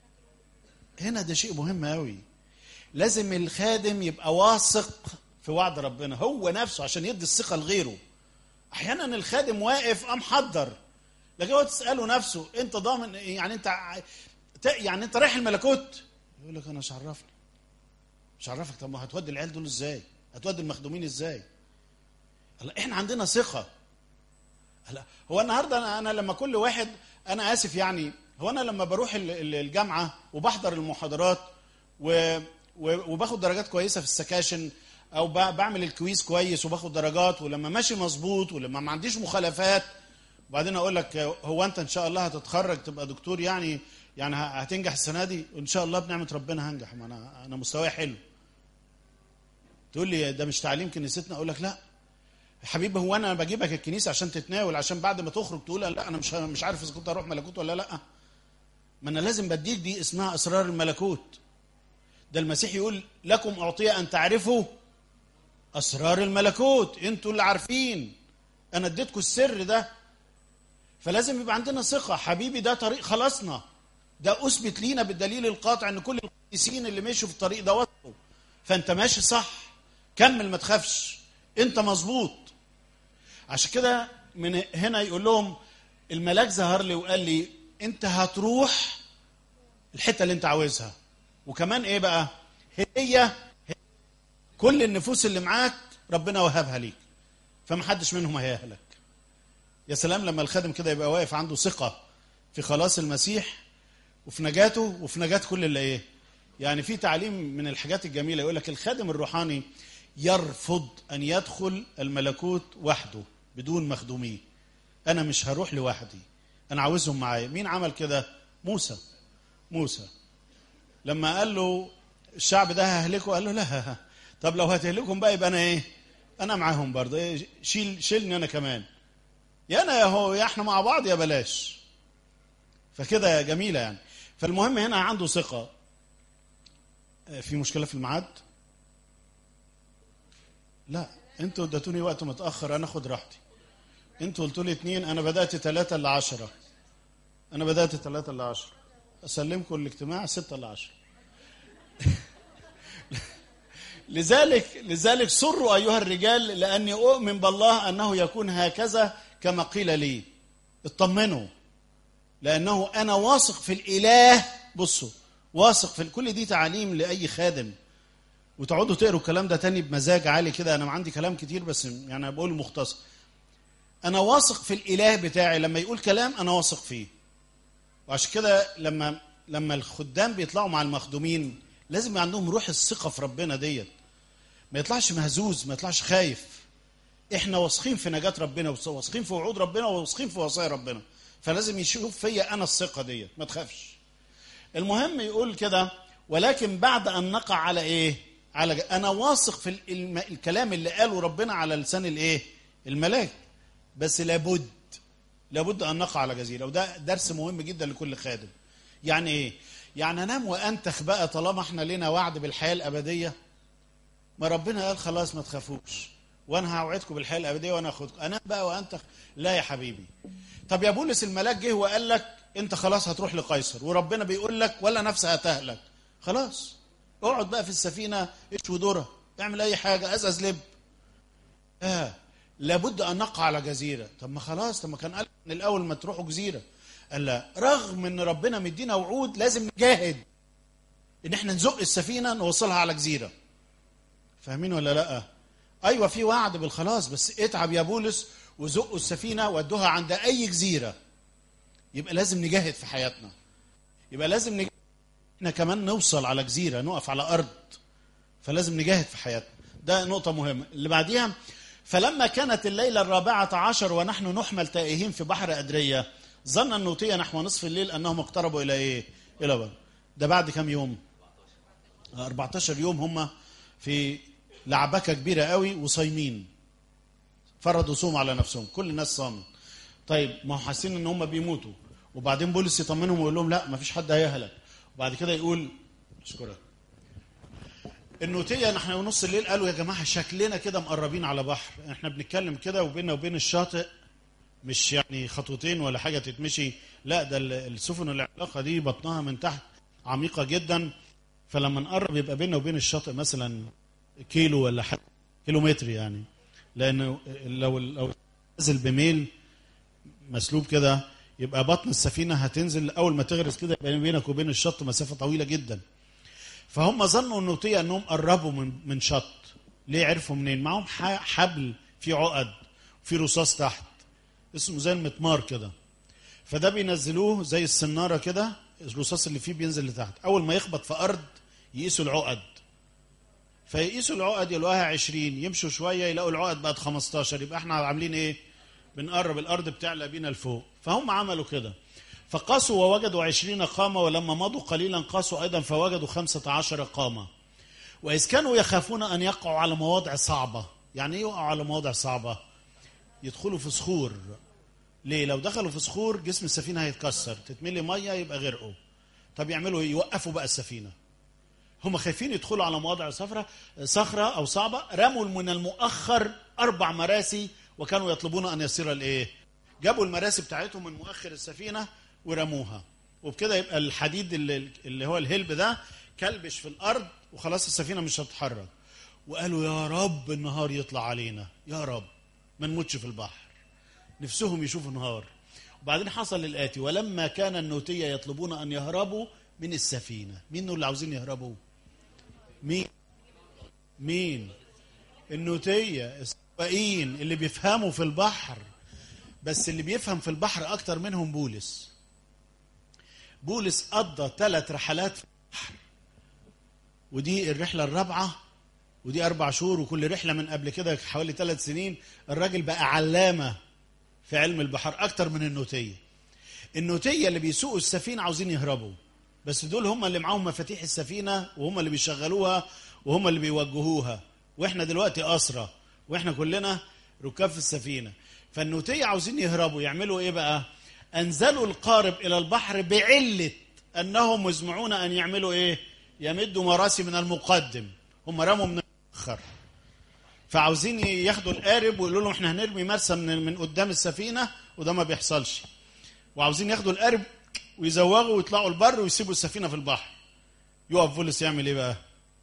هنا ده شيء مهم قوي لازم الخادم يبقى واثق في وعد ربنا هو نفسه عشان يدي الثقه لغيره احيانا الخادم واقف ام محضر لكن هو تساله نفسه انت ضامن يعني انت يعني انت رايح الملكوت يقول لك انا مش عرفني مش عرفك طب ما هتودي العيال دول ازاي هتودي المخدومين ازاي هلا احنا عندنا ثقه هلا هو النهارده انا انا لما كل واحد انا اسف يعني هو انا لما بروح الجامعه وبحضر المحاضرات و وباخد درجات كويسه في السكاشن او بعمل الكويز كويس وباخد درجات ولما ماشي مظبوط ولما ما عنديش مخالفات وبعدين اقول لك هو انت ان شاء الله هتتخرج تبقى دكتور يعني يعني هتنجح السنه دي وان شاء الله بنعمه ربنا هنجح ما انا انا مستواي حلو تقول لي ده مش تعليم كنيستنا اقول لك لا يا حبيبي هو انا بجيبك الكنيسه عشان تتناول عشان بعد ما تخرج تقول لا انا مش مش عارف اذا كنت هروح ملكوت ولا لا ما انا لازم بديك دي اسمها اسرار الملكوت ده المسيح يقول لكم اعطي ان تعرفوا اسرار الملكوت انتوا اللي عارفين انا اديتكم السر ده فلازم يبقى عندنا ثقه حبيبي ده طريق خلاصنا ده اثبت لينا بالدليل القاطع ان كل القديسين اللي مشوا في الطريق ده وصلوا فانت ماشي صح كمل ما تخافش انت مظبوط عشان كده من هنا يقول لهم الملاك ظهر لي وقال لي انت هتروح الحته اللي انت عاوزها وكمان ايه بقى هي كل النفوس اللي معاك ربنا وهبها ليك فمحدش منهم هيهلك يا سلام لما الخادم كده يبقى واقف عنده ثقه في خلاص المسيح وفي نجاته وفي نجاه كل اللي ايه يعني في تعليم من الحاجات الجميله يقول لك الخادم الروحاني يرفض ان يدخل الملكوت وحده بدون مخدوميه انا مش هروح لوحدي انا عاوزهم معايا مين عمل كده موسى موسى لما قال له الشعب ده ههلكه قال له لا طب لو هتهلكهم بقى يبقى انا ايه انا معاهم برضه إيه شيل شيلني انا كمان يا انا يا هو يا احنا مع بعض يا بلاش فكده جميله يعني فالمهم هنا عنده ثقه في مشكله في الميعاد لا انتوا اديتوني وقت متاخر انا اخد راحتي انتوا قلتوا لي اتنين انا بدات ثلاثة ل 10 انا بدات ثلاثة ل 10 اسلمكم الاجتماع ستة ل 10 لذلك لذلك سروا ايها الرجال لاني اؤمن بالله انه يكون هكذا كما قيل لي اطمنوا لانه انا واثق في الاله بصوا واثق في كل دي تعاليم لاي خادم وتقعدوا تقروا الكلام ده تاني بمزاج عالي كده انا عندي كلام كتير بس يعني انا بقول مختصر انا واثق في الاله بتاعي لما يقول كلام انا واثق فيه وعشان كده لما لما الخدام بيطلعوا مع المخدومين لازم يبقى عندهم روح الثقه في ربنا ديت ما يطلعش مهزوز ما يطلعش خايف احنا واثقين في نجاه ربنا واثقين في وعود ربنا وواثقين في وصايا ربنا فلازم يشوف فيا انا الثقه ديت ما تخافش المهم يقول كده ولكن بعد ان نقع على ايه على انا واثق في الم... الكلام اللي قاله ربنا على لسان الايه الملاك بس لابد لابد ان نقع على جزيره وده درس مهم جدا لكل خادم يعني ايه يعني انام وانتخ بقى طالما احنا لنا وعد بالحياه الابديه ما ربنا قال خلاص ما تخافوش وانا هوعدكم بالحياه الابديه وانا اخدكم انام بقى وانتخ لا يا حبيبي طب يا بولس الملاك جه وقال لك انت خلاص هتروح لقيصر وربنا بيقول لك ولا نفسها هتهلك خلاص اقعد بقى في السفينه اشوي ذره اعمل اي حاجه ازاز لب اه لابد ان نقع على جزيره طب ما خلاص طب ما كان قال من الاول ما تروحوا جزيره قال لا رغم ان ربنا مدينا وعود لازم نجاهد ان احنا نزق السفينه نوصلها على جزيره فاهمين ولا لا ايوه في وعد بالخلاص بس اتعب يا بولس وزقوا السفينه ودوها عند اي جزيره يبقى لازم نجاهد في حياتنا يبقى لازم نجاهد احنا كمان نوصل على جزيره نقف على ارض فلازم نجاهد في حياتنا ده نقطه مهمه اللي بعديها فلما كانت الليله الرابعه عشر ونحن نحمل تائهين في بحر ادريه ظن النوتيه نحو نصف الليل انهم اقتربوا الى ايه الى بر ده بعد كم يوم 14 يوم هم في لعبكه كبيره قوي وصايمين فرضوا صوم على نفسهم كل الناس صامت طيب ما هو حاسين ان هم بيموتوا وبعدين بولس يطمنهم ويقول لهم لا ما فيش حد هيهلك وبعد كده يقول اشكرك النوتيه احنا ونص الليل قالوا يا جماعه شكلنا كده مقربين على بحر احنا بنتكلم كده وبيننا وبين الشاطئ مش يعني خطوتين ولا حاجه تتمشي لا ده ال- السفن العلاقه دي بطنها من تحت عميقه جدا فلما نقرب يبقى بيننا وبين الشاطئ مثلا كيلو ولا حاجه كيلومتر يعني لانه لو لو نزل بميل مسلوب كده يبقى بطن السفينه هتنزل اول ما تغرس كده يبقى بينك وبين الشط مسافه طويله جدا فهم ظنوا النوتيه انهم قربوا من من شط ليه عرفوا منين معاهم ح- حبل فيه عقد في رصاص تحت اسمه زي المطمار كده فده بينزلوه زي السناره كده الرصاص اللي فيه بينزل لتحت اول ما يخبط في ارض يقيسوا العقد فيقيسوا العقد يلاقوها 20 يمشوا شويه يلاقوا العقد بقت 15 يبقى احنا عاملين ايه بنقرب الارض بتعلى بينا لفوق فهم عملوا كده فقاسوا ووجدوا عشرين قامة ولما مضوا قليلا قاسوا أيضا فوجدوا خمسة عشر قامة وإذ كانوا يخافون أن يقعوا على مواضع صعبة يعني إيه يقعوا على مواضع صعبة يدخلوا في صخور ليه لو دخلوا في صخور جسم السفينة هيتكسر تتملي مية يبقى غرقوا طب يعملوا إيه يوقفوا بقى السفينة هم خايفين يدخلوا على مواضع صخرة صخرة أو صعبة رموا من المؤخر أربع مراسي وكانوا يطلبون أن يصير الإيه جابوا المراسي بتاعتهم من مؤخر السفينة ورموها وبكده يبقى الحديد اللي, اللي هو الهلب ده كلبش في الأرض وخلاص السفينة مش هتتحرك وقالوا يا رب النهار يطلع علينا يا رب ما نموتش في البحر نفسهم يشوفوا نهار وبعدين حصل الآتي ولما كان النوتية يطلبون أن يهربوا من السفينة مين دول اللي عاوزين يهربوا مين مين النوتية السواقين اللي بيفهموا في البحر بس اللي بيفهم في البحر أكتر منهم بولس بولس قضى ثلاث رحلات في البحر ودي الرحلة الرابعة ودي أربع شهور وكل رحلة من قبل كده حوالي ثلاث سنين الراجل بقى علامة في علم البحر أكتر من النوتية النوتية اللي بيسوقوا السفينة عاوزين يهربوا بس دول هم اللي معاهم مفاتيح السفينة وهم اللي بيشغلوها وهم اللي بيوجهوها واحنا دلوقتي أسرة واحنا كلنا ركاب في السفينة فالنوتية عاوزين يهربوا يعملوا ايه بقى انزلوا القارب الى البحر بعلة انهم مزمعون ان يعملوا ايه يمدوا مراسي من المقدم هم رموا من المؤخر فعاوزين ياخدوا القارب ويقولوا لهم احنا هنرمي مرسى من, من قدام السفينة وده ما بيحصلش وعاوزين ياخدوا القارب ويزوغوا ويطلعوا البر ويسيبوا السفينة في البحر يقف بولس يعمل ايه بقى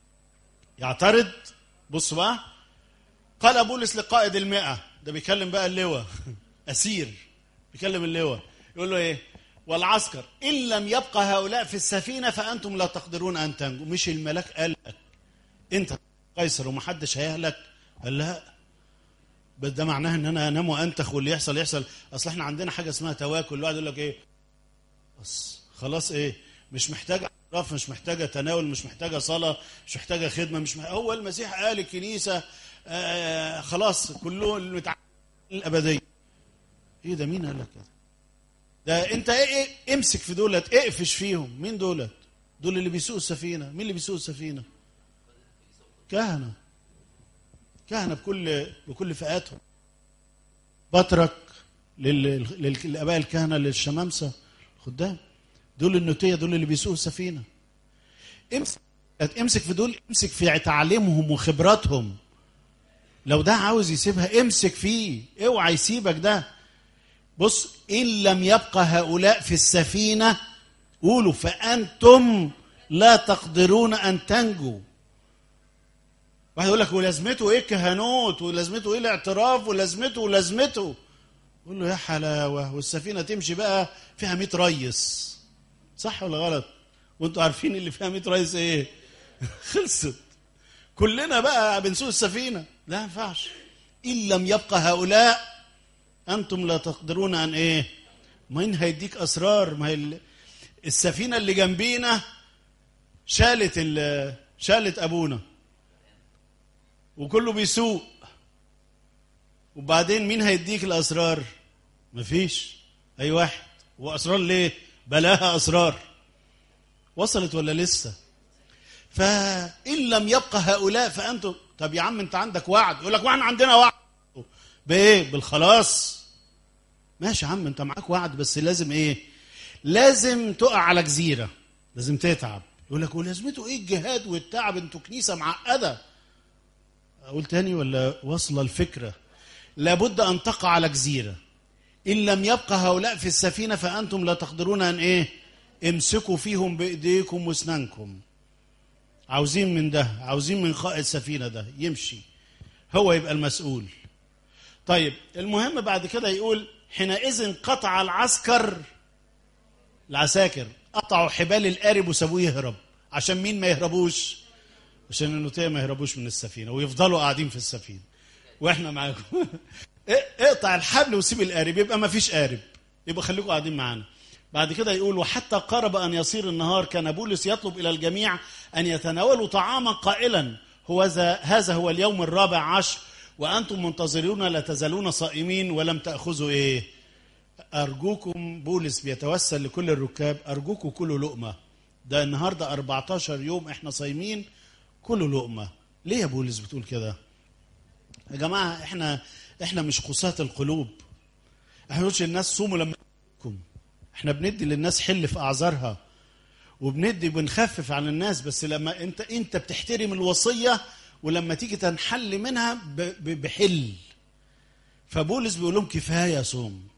يعترض بص بقى قال بولس لقائد المئة ده بيكلم بقى اللواء أسير بيكلم اللواء يقول له إيه والعسكر إن لم يبقى هؤلاء في السفينة فأنتم لا تقدرون أن تنجوا مش الملاك قال لك أنت قيصر ومحدش هيهلك قال لا بس ده معناه ان انا انام وانتخ واللي يحصل يحصل اصل احنا عندنا حاجه اسمها تواكل الواحد يقول لك ايه بس خلاص ايه مش محتاجه اعتراف مش محتاجه تناول مش محتاجه صلاه مش محتاجه خدمه مش محتاجة هو المسيح قال الكنيسه آه خلاص كله المتع... الابديه ايه ده مين قال لك كده ده انت ايه, إيه امسك في دولت اقفش فيهم مين دولت دول اللي بيسوقوا السفينه مين اللي بيسوق السفينه كهنه كهنه بكل بكل فئاتهم بطرك لل- لل- للاباء الكهنه للشمامسه خدام دول النوتيه دول اللي بيسوقوا السفينه امسك امسك في دول امسك في تعليمهم وخبراتهم لو ده عاوز يسيبها امسك فيه اوعى يسيبك ده بص ان لم يبقى هؤلاء في السفينه قولوا فانتم لا تقدرون ان تنجوا واحد يقول لك ولازمته ايه الكهنوت ولازمته ايه الاعتراف ولازمته ولازمته قول له يا حلاوه والسفينه تمشي بقى فيها 100 ريس صح ولا غلط وانتوا عارفين اللي فيها 100 ريس ايه خلصت كلنا بقى بنسوق السفينه لا ينفعش ان لم يبقى هؤلاء انتم لا تقدرون ان ايه مين هيديك اسرار ما هي ال- السفينه اللي جنبينا شالت ال- شالت ابونا وكله بيسوق وبعدين مين هيديك الاسرار مفيش اي واحد واسرار ليه بلاها اسرار وصلت ولا لسه فان لم يبقى هؤلاء فانتم طب يا عم انت عندك وعد يقول لك واحنا عندنا وعد بايه بالخلاص ماشي يا عم انت معاك وعد بس لازم ايه لازم تقع على جزيره لازم تتعب يقول لك ولازمته ايه الجهاد والتعب انتوا كنيسه معقده اقول تاني ولا واصله الفكره لابد ان تقع على جزيره ان لم يبقى هؤلاء في السفينه فانتم لا تقدرون ان ايه امسكوا فيهم بايديكم واسنانكم عاوزين من ده عاوزين من قائد السفينه ده يمشي هو يبقى المسؤول طيب المهم بعد كده يقول حينئذ قطع العسكر العساكر قطعوا حبال القارب وسابوه يهرب عشان مين ما يهربوش عشان النوتيه ما يهربوش من السفينه ويفضلوا قاعدين في السفينه واحنا معاكم اقطع الحبل وسيب القارب يبقى ما فيش قارب يبقى خليكم قاعدين معانا بعد كده يقول وحتى قرب ان يصير النهار كان بولس يطلب الى الجميع ان يتناولوا طعاما قائلا هو هذا هو اليوم الرابع عشر وانتم منتظرون لا تزالون صائمين ولم تاخذوا ايه ارجوكم بولس بيتوسل لكل الركاب ارجوكم كلوا لقمه ده النهارده 14 يوم احنا صايمين كلوا لقمه ليه يا بولس بتقول كده يا جماعه احنا احنا مش قساة القلوب احنا بنقولش الناس صوموا لما احنا بندي للناس حل في اعذارها وبندي بنخفف عن الناس بس لما انت انت بتحترم الوصيه ولما تيجي تنحل منها بحل فبولس بيقول لهم كفايه صوم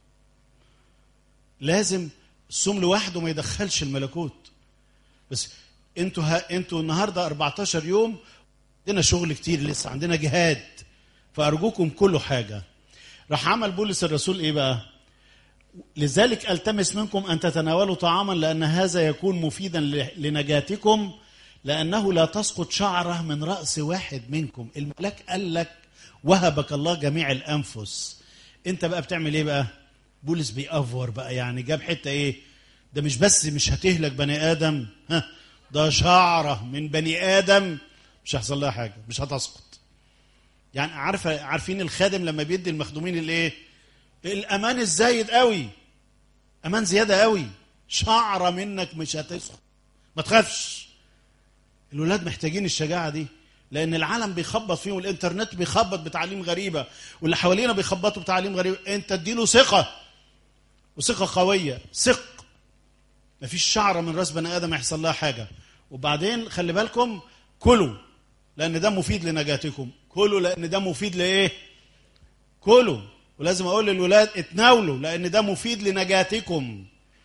لازم الصوم لوحده ما يدخلش الملكوت بس انتوا ها انتوا النهارده 14 يوم عندنا شغل كتير لسه عندنا جهاد فارجوكم كل حاجه راح عمل بولس الرسول ايه بقى لذلك التمس منكم ان تتناولوا طعاما لان هذا يكون مفيدا لنجاتكم لانه لا تسقط شعره من راس واحد منكم الملاك قال لك وهبك الله جميع الانفس انت بقى بتعمل ايه بقى بولس بيأفور بقى يعني جاب حته ايه ده مش بس مش هتهلك بني ادم ها ده شعره من بني ادم مش هيحصل لها حاجه مش هتسقط يعني عارفه عارفين الخادم لما بيدي المخدومين الايه الامان الزايد قوي امان زياده قوي شعره منك مش هتسقط ما تخافش الولاد محتاجين الشجاعه دي لان العالم بيخبط فيهم والانترنت بيخبط بتعليم غريبه واللي حوالينا بيخبطوا بتعليم غريبه انت اديله ثقه وثقه قويه ثق مفيش شعره من راس بني ادم يحصل لها حاجه وبعدين خلي بالكم كلوا لان ده مفيد لنجاتكم كلوا لان ده مفيد لايه كلوا ولازم اقول للولاد اتناولوا لان ده مفيد لنجاتكم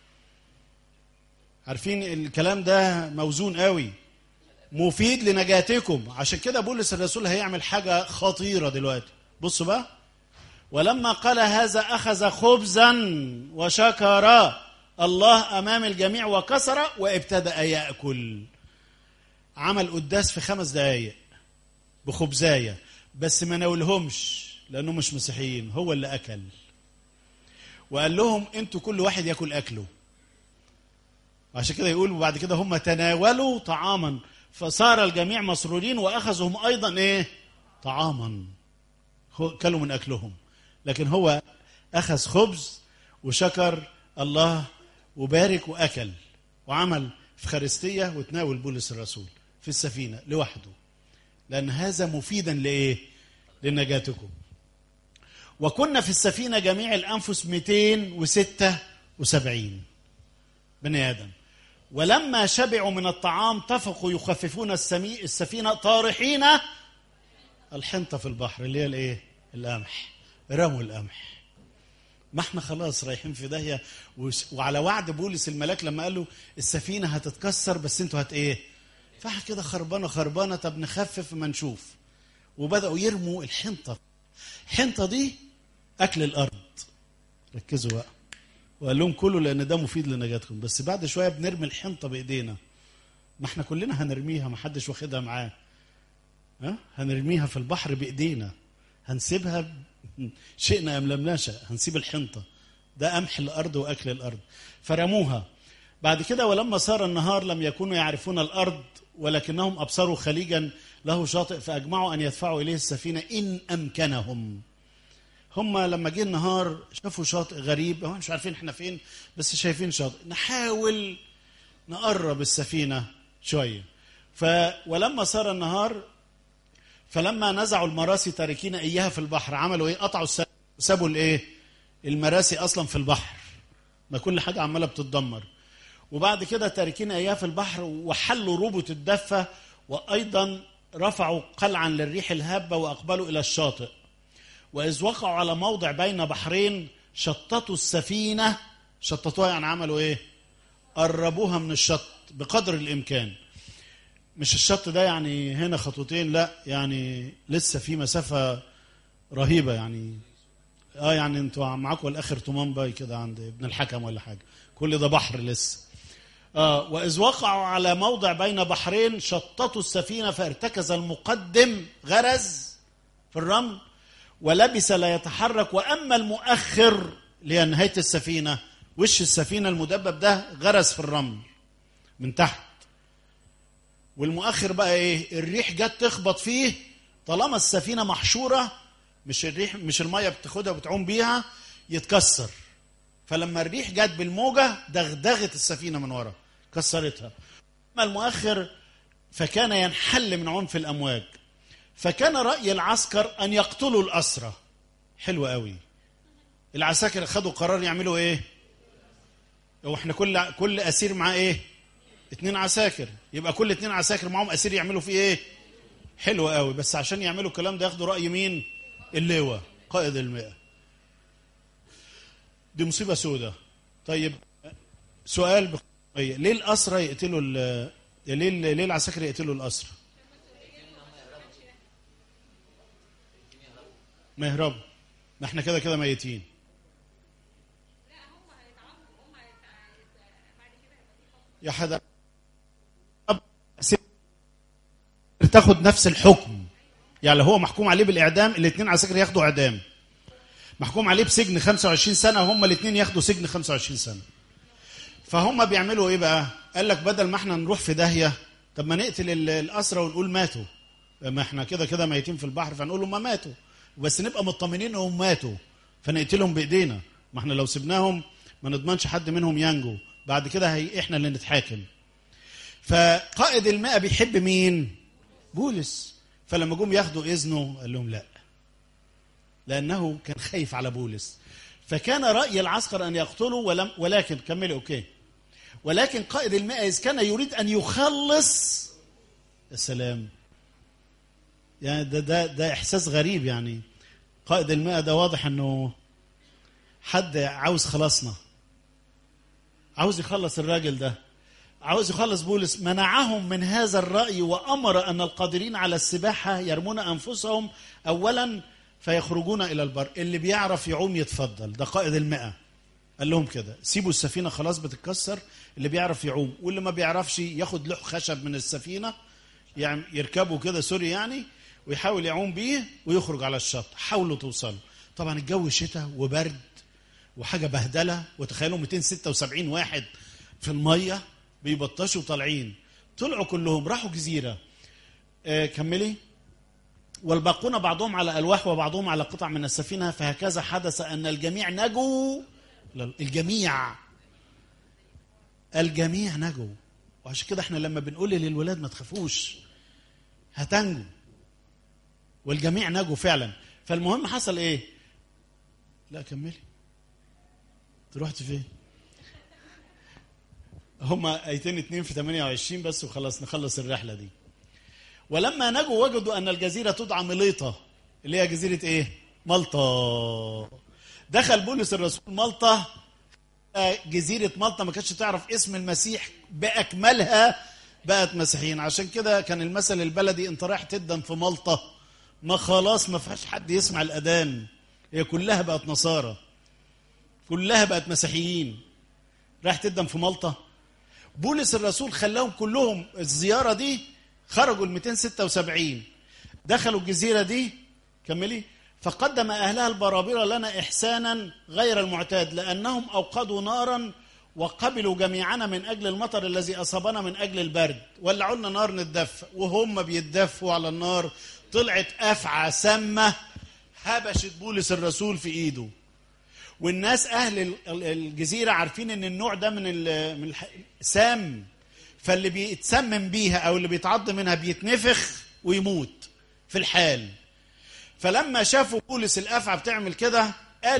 عارفين الكلام ده موزون قوي مفيد لنجاتكم عشان كده بولس الرسول هيعمل حاجه خطيره دلوقتي بصوا بقى ولما قال هذا اخذ خبزا وشكر الله امام الجميع وكسر وابتدا ياكل عمل قداس في خمس دقايق بخبزايه بس ما ناولهمش لانهم مش مسيحيين هو اللي اكل وقال لهم انتوا كل واحد ياكل اكله عشان كده يقول وبعد كده هم تناولوا طعاما فصار الجميع مسرورين واخذوا هم ايضا ايه طعاما كلوا من اكلهم لكن هو اخذ خبز وشكر الله وبارك واكل وعمل فخارستيه وتناول بولس الرسول في السفينه لوحده لان هذا مفيدا لايه لنجاتكم وكنا في السفينه جميع الانفس 276 بني ادم ولما شبعوا من الطعام اتفقوا يخففون السمي السفينه طارحين الحنطه في البحر اللي هي الايه القمح رموا القمح ما احنا خلاص رايحين في داهيه وعلى وعد بولس الملاك لما قال له السفينه هتتكسر بس انتوا هت ايه فاحنا كده خربانه خربانه طب نخفف ما نشوف وبداوا يرموا الحنطه الحنطه دي اكل الارض ركزوا بقى وقال لهم كلوا لان ده مفيد لنجاتكم بس بعد شويه بنرمي الحنطه بايدينا ما احنا كلنا هنرميها ما حدش واخدها معاه ها هنرميها في البحر بايدينا هنسيبها شئنا ام لم نشا هنسيب الحنطه ده قمح الارض واكل الارض فرموها بعد كده ولما صار النهار لم يكونوا يعرفون الارض ولكنهم ابصروا خليجا له شاطئ فاجمعوا ان يدفعوا اليه السفينه ان امكنهم هم لما جه النهار شافوا شاطئ غريب هم مش عارفين احنا فين بس شايفين شاطئ نحاول نقرب السفينه شويه ف ولما صار النهار فلما نزعوا المراسي تاركين اياها في البحر عملوا ايه قطعوا السفينه سابوا الايه المراسي اصلا في البحر ما كل حاجه عماله بتتدمر وبعد كده تاركين اياه في البحر وحلوا ربط الدفه وايضا رفعوا قلعا للريح الهابه واقبلوا الى الشاطئ واذ وقعوا على موضع بين بحرين شططوا السفينه شططوها يعني عملوا ايه قربوها من الشط بقدر الامكان مش الشط ده يعني هنا خطوتين لا يعني لسه في مسافه رهيبه يعني اه يعني انتوا معاكم الاخر تمام باي كده عند ابن الحكم ولا حاجه كل ده بحر لسه آه واذ وقعوا على موضع بين بحرين شططوا السفينه فارتكز المقدم غرز في الرمل ولبس لا يتحرك واما المؤخر لنهايه السفينه وش السفينه المدبب ده غرز في الرمل من تحت والمؤخر بقى ايه الريح جت تخبط فيه طالما السفينه محشوره مش الريح مش الميه بتاخدها وبتعوم بيها يتكسر فلما الريح جت بالموجه دغدغت السفينه من ورا كسرتها اما المؤخر فكان ينحل من عنف الامواج فكان راي العسكر ان يقتلوا الاسرى حلو قوي العساكر خدوا قرار يعملوا ايه هو احنا كل كل اسير معاه ايه اتنين عساكر يبقى كل اتنين عساكر معاهم اسير يعملوا فيه ايه حلو قوي بس عشان يعملوا الكلام ده ياخدوا راي مين اللواء قائد المئة دي مصيبة سودة طيب سؤال بخ... ليه الأسرى يقتلوا ال... ليه ليه العساكر يقتلوا الأسرى؟ ما يهربوا ما احنا كده كده ميتين يا حدا تاخد نفس الحكم يعني لو هو محكوم عليه بالاعدام الاثنين عساكر ياخدوا اعدام محكوم عليه بسجن 25 سنه وهم الاثنين ياخدوا سجن 25 سنه فهم بيعملوا ايه بقى قال لك بدل ما احنا نروح في داهيه طب ما نقتل الاسرى ونقول ماتوا ما احنا كده كده ميتين في البحر فنقول لهم ما ماتوا بس نبقى مطمنين انهم ماتوا فنقتلهم بايدينا ما احنا لو سبناهم ما نضمنش حد منهم ينجو بعد كده هي احنا اللي نتحاكم فقائد المئة بيحب مين بولس فلما جم ياخدوا اذنه قال لهم لا لانه كان خايف على بولس فكان راي العسكر ان يقتلوا ولم ولكن كملي اوكي ولكن قائد المئة إذ كان يريد أن يخلص السلام يعني ده, ده, ده إحساس غريب يعني قائد المئة ده واضح أنه حد عاوز خلاصنا عاوز يخلص الراجل ده عاوز يخلص بولس منعهم من هذا الرأي وأمر أن القادرين على السباحة يرمون أنفسهم أولا فيخرجون إلى البر اللي بيعرف يعوم يتفضل ده قائد المئة قال لهم كده سيبوا السفينة خلاص بتتكسر اللي بيعرف يعوم واللي ما بيعرفش ياخد لوح خشب من السفينة يعني يركبه كده سوري يعني ويحاول يعوم بيه ويخرج على الشط حاولوا توصلوا طبعا الجو شتاء وبرد وحاجة بهدلة وتخيلوا 276 واحد في المية بيبطشوا طالعين طلعوا كلهم راحوا جزيرة آه كملي والباقون بعضهم على ألواح وبعضهم على قطع من السفينة فهكذا حدث أن الجميع نجوا الجميع الجميع نجوا وعشان كده احنا لما بنقول للولاد ما تخافوش هتنجوا والجميع نجوا فعلا فالمهم حصل ايه لا كملي رحت فين هما ايتين اتنين في 28 بس وخلاص نخلص الرحلة دي ولما نجوا وجدوا ان الجزيرة تدعى مليطة اللي هي جزيرة ايه مالطا دخل بولس الرسول مالطا جزيرة مالطا ما كانتش تعرف اسم المسيح بأكملها بقت مسيحيين عشان كده كان المثل البلدي انت رايح تدن في مالطا ما خلاص ما فيهاش حد يسمع الأذان هي كلها بقت نصارى كلها بقت مسيحيين رايح تدن في مالطا بولس الرسول خلاهم كلهم الزيارة دي خرجوا ال 276 دخلوا الجزيرة دي كملي فقدم أهلها البرابرة لنا إحسانا غير المعتاد لأنهم أوقدوا نارا وقبلوا جميعنا من أجل المطر الذي أصابنا من أجل البرد ولعوا لنا نار نتدفى وهم بيتدفوا على النار طلعت أفعى سامة هبشت بولس الرسول في إيده والناس أهل الجزيرة عارفين إن النوع ده من من سام فاللي بيتسمم بيها أو اللي بيتعض منها بيتنفخ ويموت في الحال فلما شافوا بولس الافعى بتعمل كده قالوا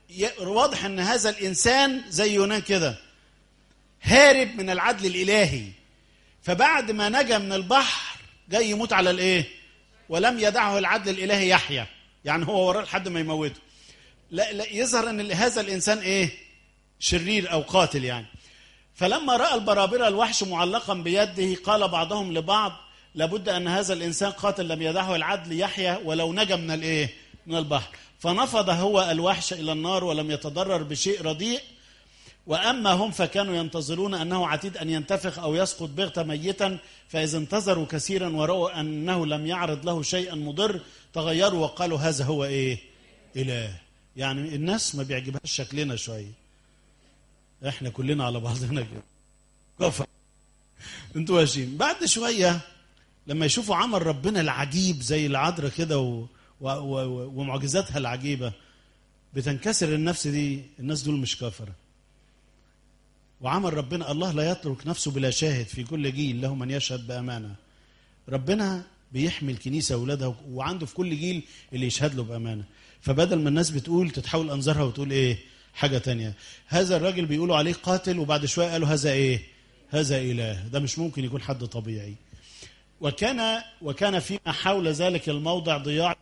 واضح ان هذا الانسان زي يونان كده هارب من العدل الالهي فبعد ما نجا من البحر جاي يموت على الايه ولم يدعه العدل الالهي يحيى يعني هو وراه لحد ما يموته لا, لا يظهر ان هذا الانسان ايه شرير او قاتل يعني فلما راى البرابره الوحش معلقا بيده قال بعضهم لبعض لابد ان هذا الانسان قاتل لم يدعه العدل يحيى ولو نجا من الايه من البحر فنفض هو الوحش الى النار ولم يتضرر بشيء رديء واما هم فكانوا ينتظرون انه عتيد ان ينتفخ او يسقط بغته ميتا فاذا انتظروا كثيرا وراوا انه لم يعرض له شيئا مضر تغيروا وقالوا هذا هو ايه اله يعني الناس ما بيعجبهاش شكلنا شويه احنا كلنا على بعضنا كده كفر انتوا ماشيين بعد شويه لما يشوفوا عمل ربنا العجيب زي العذراء كده و... و... و... ومعجزاتها العجيبه بتنكسر النفس دي الناس دول مش كافره وعمل ربنا الله لا يترك نفسه بلا شاهد في كل جيل له من يشهد بامانه ربنا بيحمي الكنيسه واولادها وعنده في كل جيل اللي يشهد له بامانه فبدل ما الناس بتقول تتحول انظارها وتقول ايه حاجه تانية هذا الراجل بيقولوا عليه قاتل وبعد شويه قالوا هذا ايه هذا اله ده مش ممكن يكون حد طبيعي وكان وكان فيما حول ذلك الموضع ضياع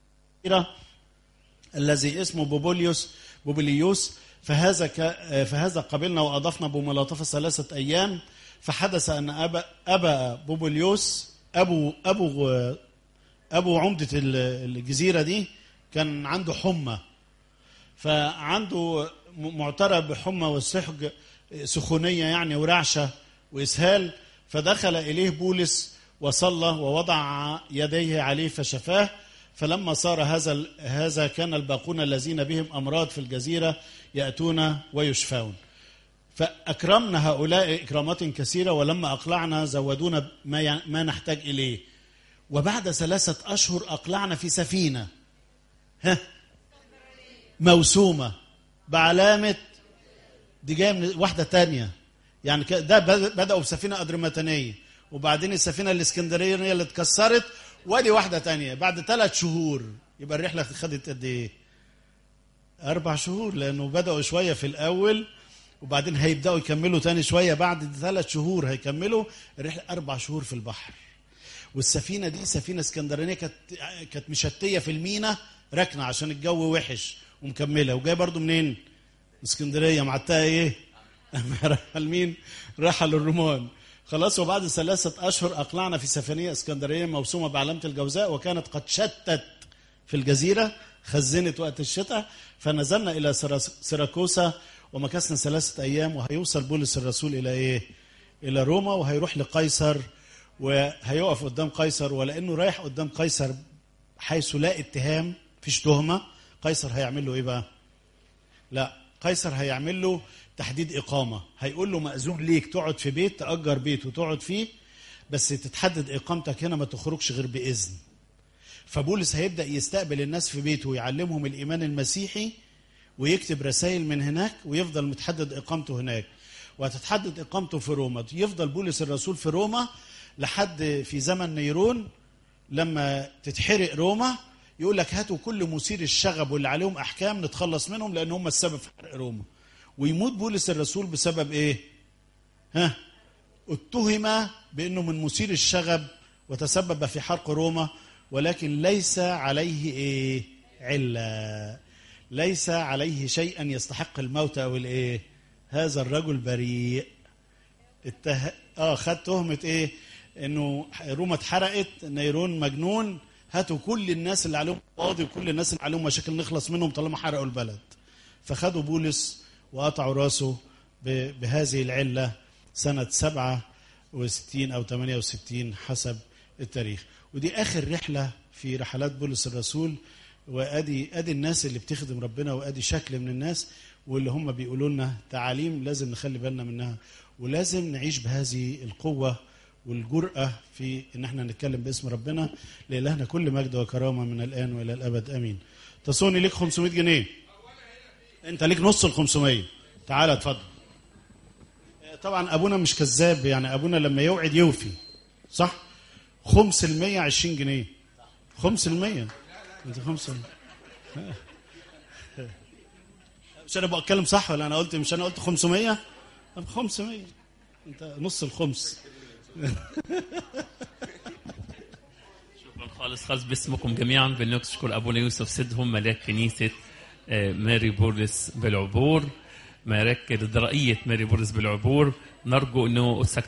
الذي اسمه بوبوليوس بوبليوس فهذا ك... فهذا قبلنا واضفنا بملاطفه ثلاثه ايام فحدث ان ابا ابا بوبليوس ابو ابو ابو عمده الجزيره دي كان عنده حمى فعنده معترى بحمى والسحج سخونيه يعني ورعشه واسهال فدخل اليه بولس وصلى ووضع يديه عليه فشفاه فلما صار هذا هذا كان الباقون الذين بهم امراض في الجزيره ياتون ويشفون فاكرمنا هؤلاء اكرامات كثيره ولما اقلعنا زودونا ما ما نحتاج اليه وبعد ثلاثه اشهر اقلعنا في سفينه ها موسومه بعلامه دي جايه من واحده تانية يعني ده بداوا بسفينه ادرمتانيه وبعدين السفينه الاسكندريه اللي اتكسرت وادي واحده تانية بعد ثلاث شهور يبقى الرحله خدت قد ايه اربع شهور لانه بداوا شويه في الاول وبعدين هيبداوا يكملوا تاني شويه بعد ثلاث شهور هيكملوا الرحله اربع شهور في البحر والسفينه دي سفينه اسكندرانيه كانت كانت مشتيه في المينا راكنه عشان الجو وحش ومكمله وجايه برضو منين؟ اسكندريه معتها ايه؟ رايحه لمين؟ رايحه للرومان خلاص وبعد ثلاثة أشهر أقلعنا في سفينية اسكندرية موسومة بعلامة الجوزاء وكانت قد شتت في الجزيرة خزنت وقت الشتاء فنزلنا إلى سيراكوسا ومكثنا ثلاثة أيام وهيوصل بولس الرسول إلى إيه؟ إلى روما وهيروح لقيصر وهيقف قدام قيصر ولأنه رايح قدام قيصر حيث لا اتهام فيش تهمة قيصر هيعمل له إيه بقى؟ لا قيصر هيعمل له تحديد إقامة هيقول له مأذون ليك تقعد في بيت تأجر بيت وتقعد فيه بس تتحدد إقامتك هنا ما تخرجش غير بإذن فبولس هيبدأ يستقبل الناس في بيته ويعلمهم الإيمان المسيحي ويكتب رسائل من هناك ويفضل متحدد إقامته هناك وهتتحدد إقامته في روما يفضل بولس الرسول في روما لحد في زمن نيرون لما تتحرق روما يقول لك هاتوا كل مثير الشغب واللي عليهم أحكام نتخلص منهم لأن هم السبب في حرق روما ويموت بولس الرسول بسبب ايه ها اتهم بانه من مثير الشغب وتسبب في حرق روما ولكن ليس عليه ايه عله ليس عليه شيئا يستحق الموت او الايه هذا الرجل بريء الته... اه خد تهمه ايه انه روما اتحرقت نيرون مجنون هاتوا كل الناس اللي عليهم قاضي وكل الناس اللي عليهم مشاكل نخلص منهم طالما حرقوا البلد فخدوا بولس وقطعوا راسه بهذه العلة سنة 67 أو 68 حسب التاريخ ودي آخر رحلة في رحلات بولس الرسول وادي ادي الناس اللي بتخدم ربنا وادي شكل من الناس واللي هم بيقولوا لنا تعاليم لازم نخلي بالنا منها ولازم نعيش بهذه القوه والجرأة في ان احنا نتكلم باسم ربنا لإلهنا كل مجد وكرامة من الآن وإلى الأبد أمين تصوني ليك 500 جنيه انت ليك نص ال 500 تعال اتفضل طبعا ابونا مش كذاب يعني ابونا لما يوعد يوفي صح خمس المية 20 جنيه خمس المية انت خمس مش انا بتكلم صح ولا انا قلت مش انا قلت 500 طب 500 انت نص الخمس شكرا خالص خالص باسمكم جميعا بنشكر ابونا يوسف سيدهم ملاك كنيسه آه، ماري بولس بالعبور ملاك رئية ماري بولس بالعبور نرجو انه أسك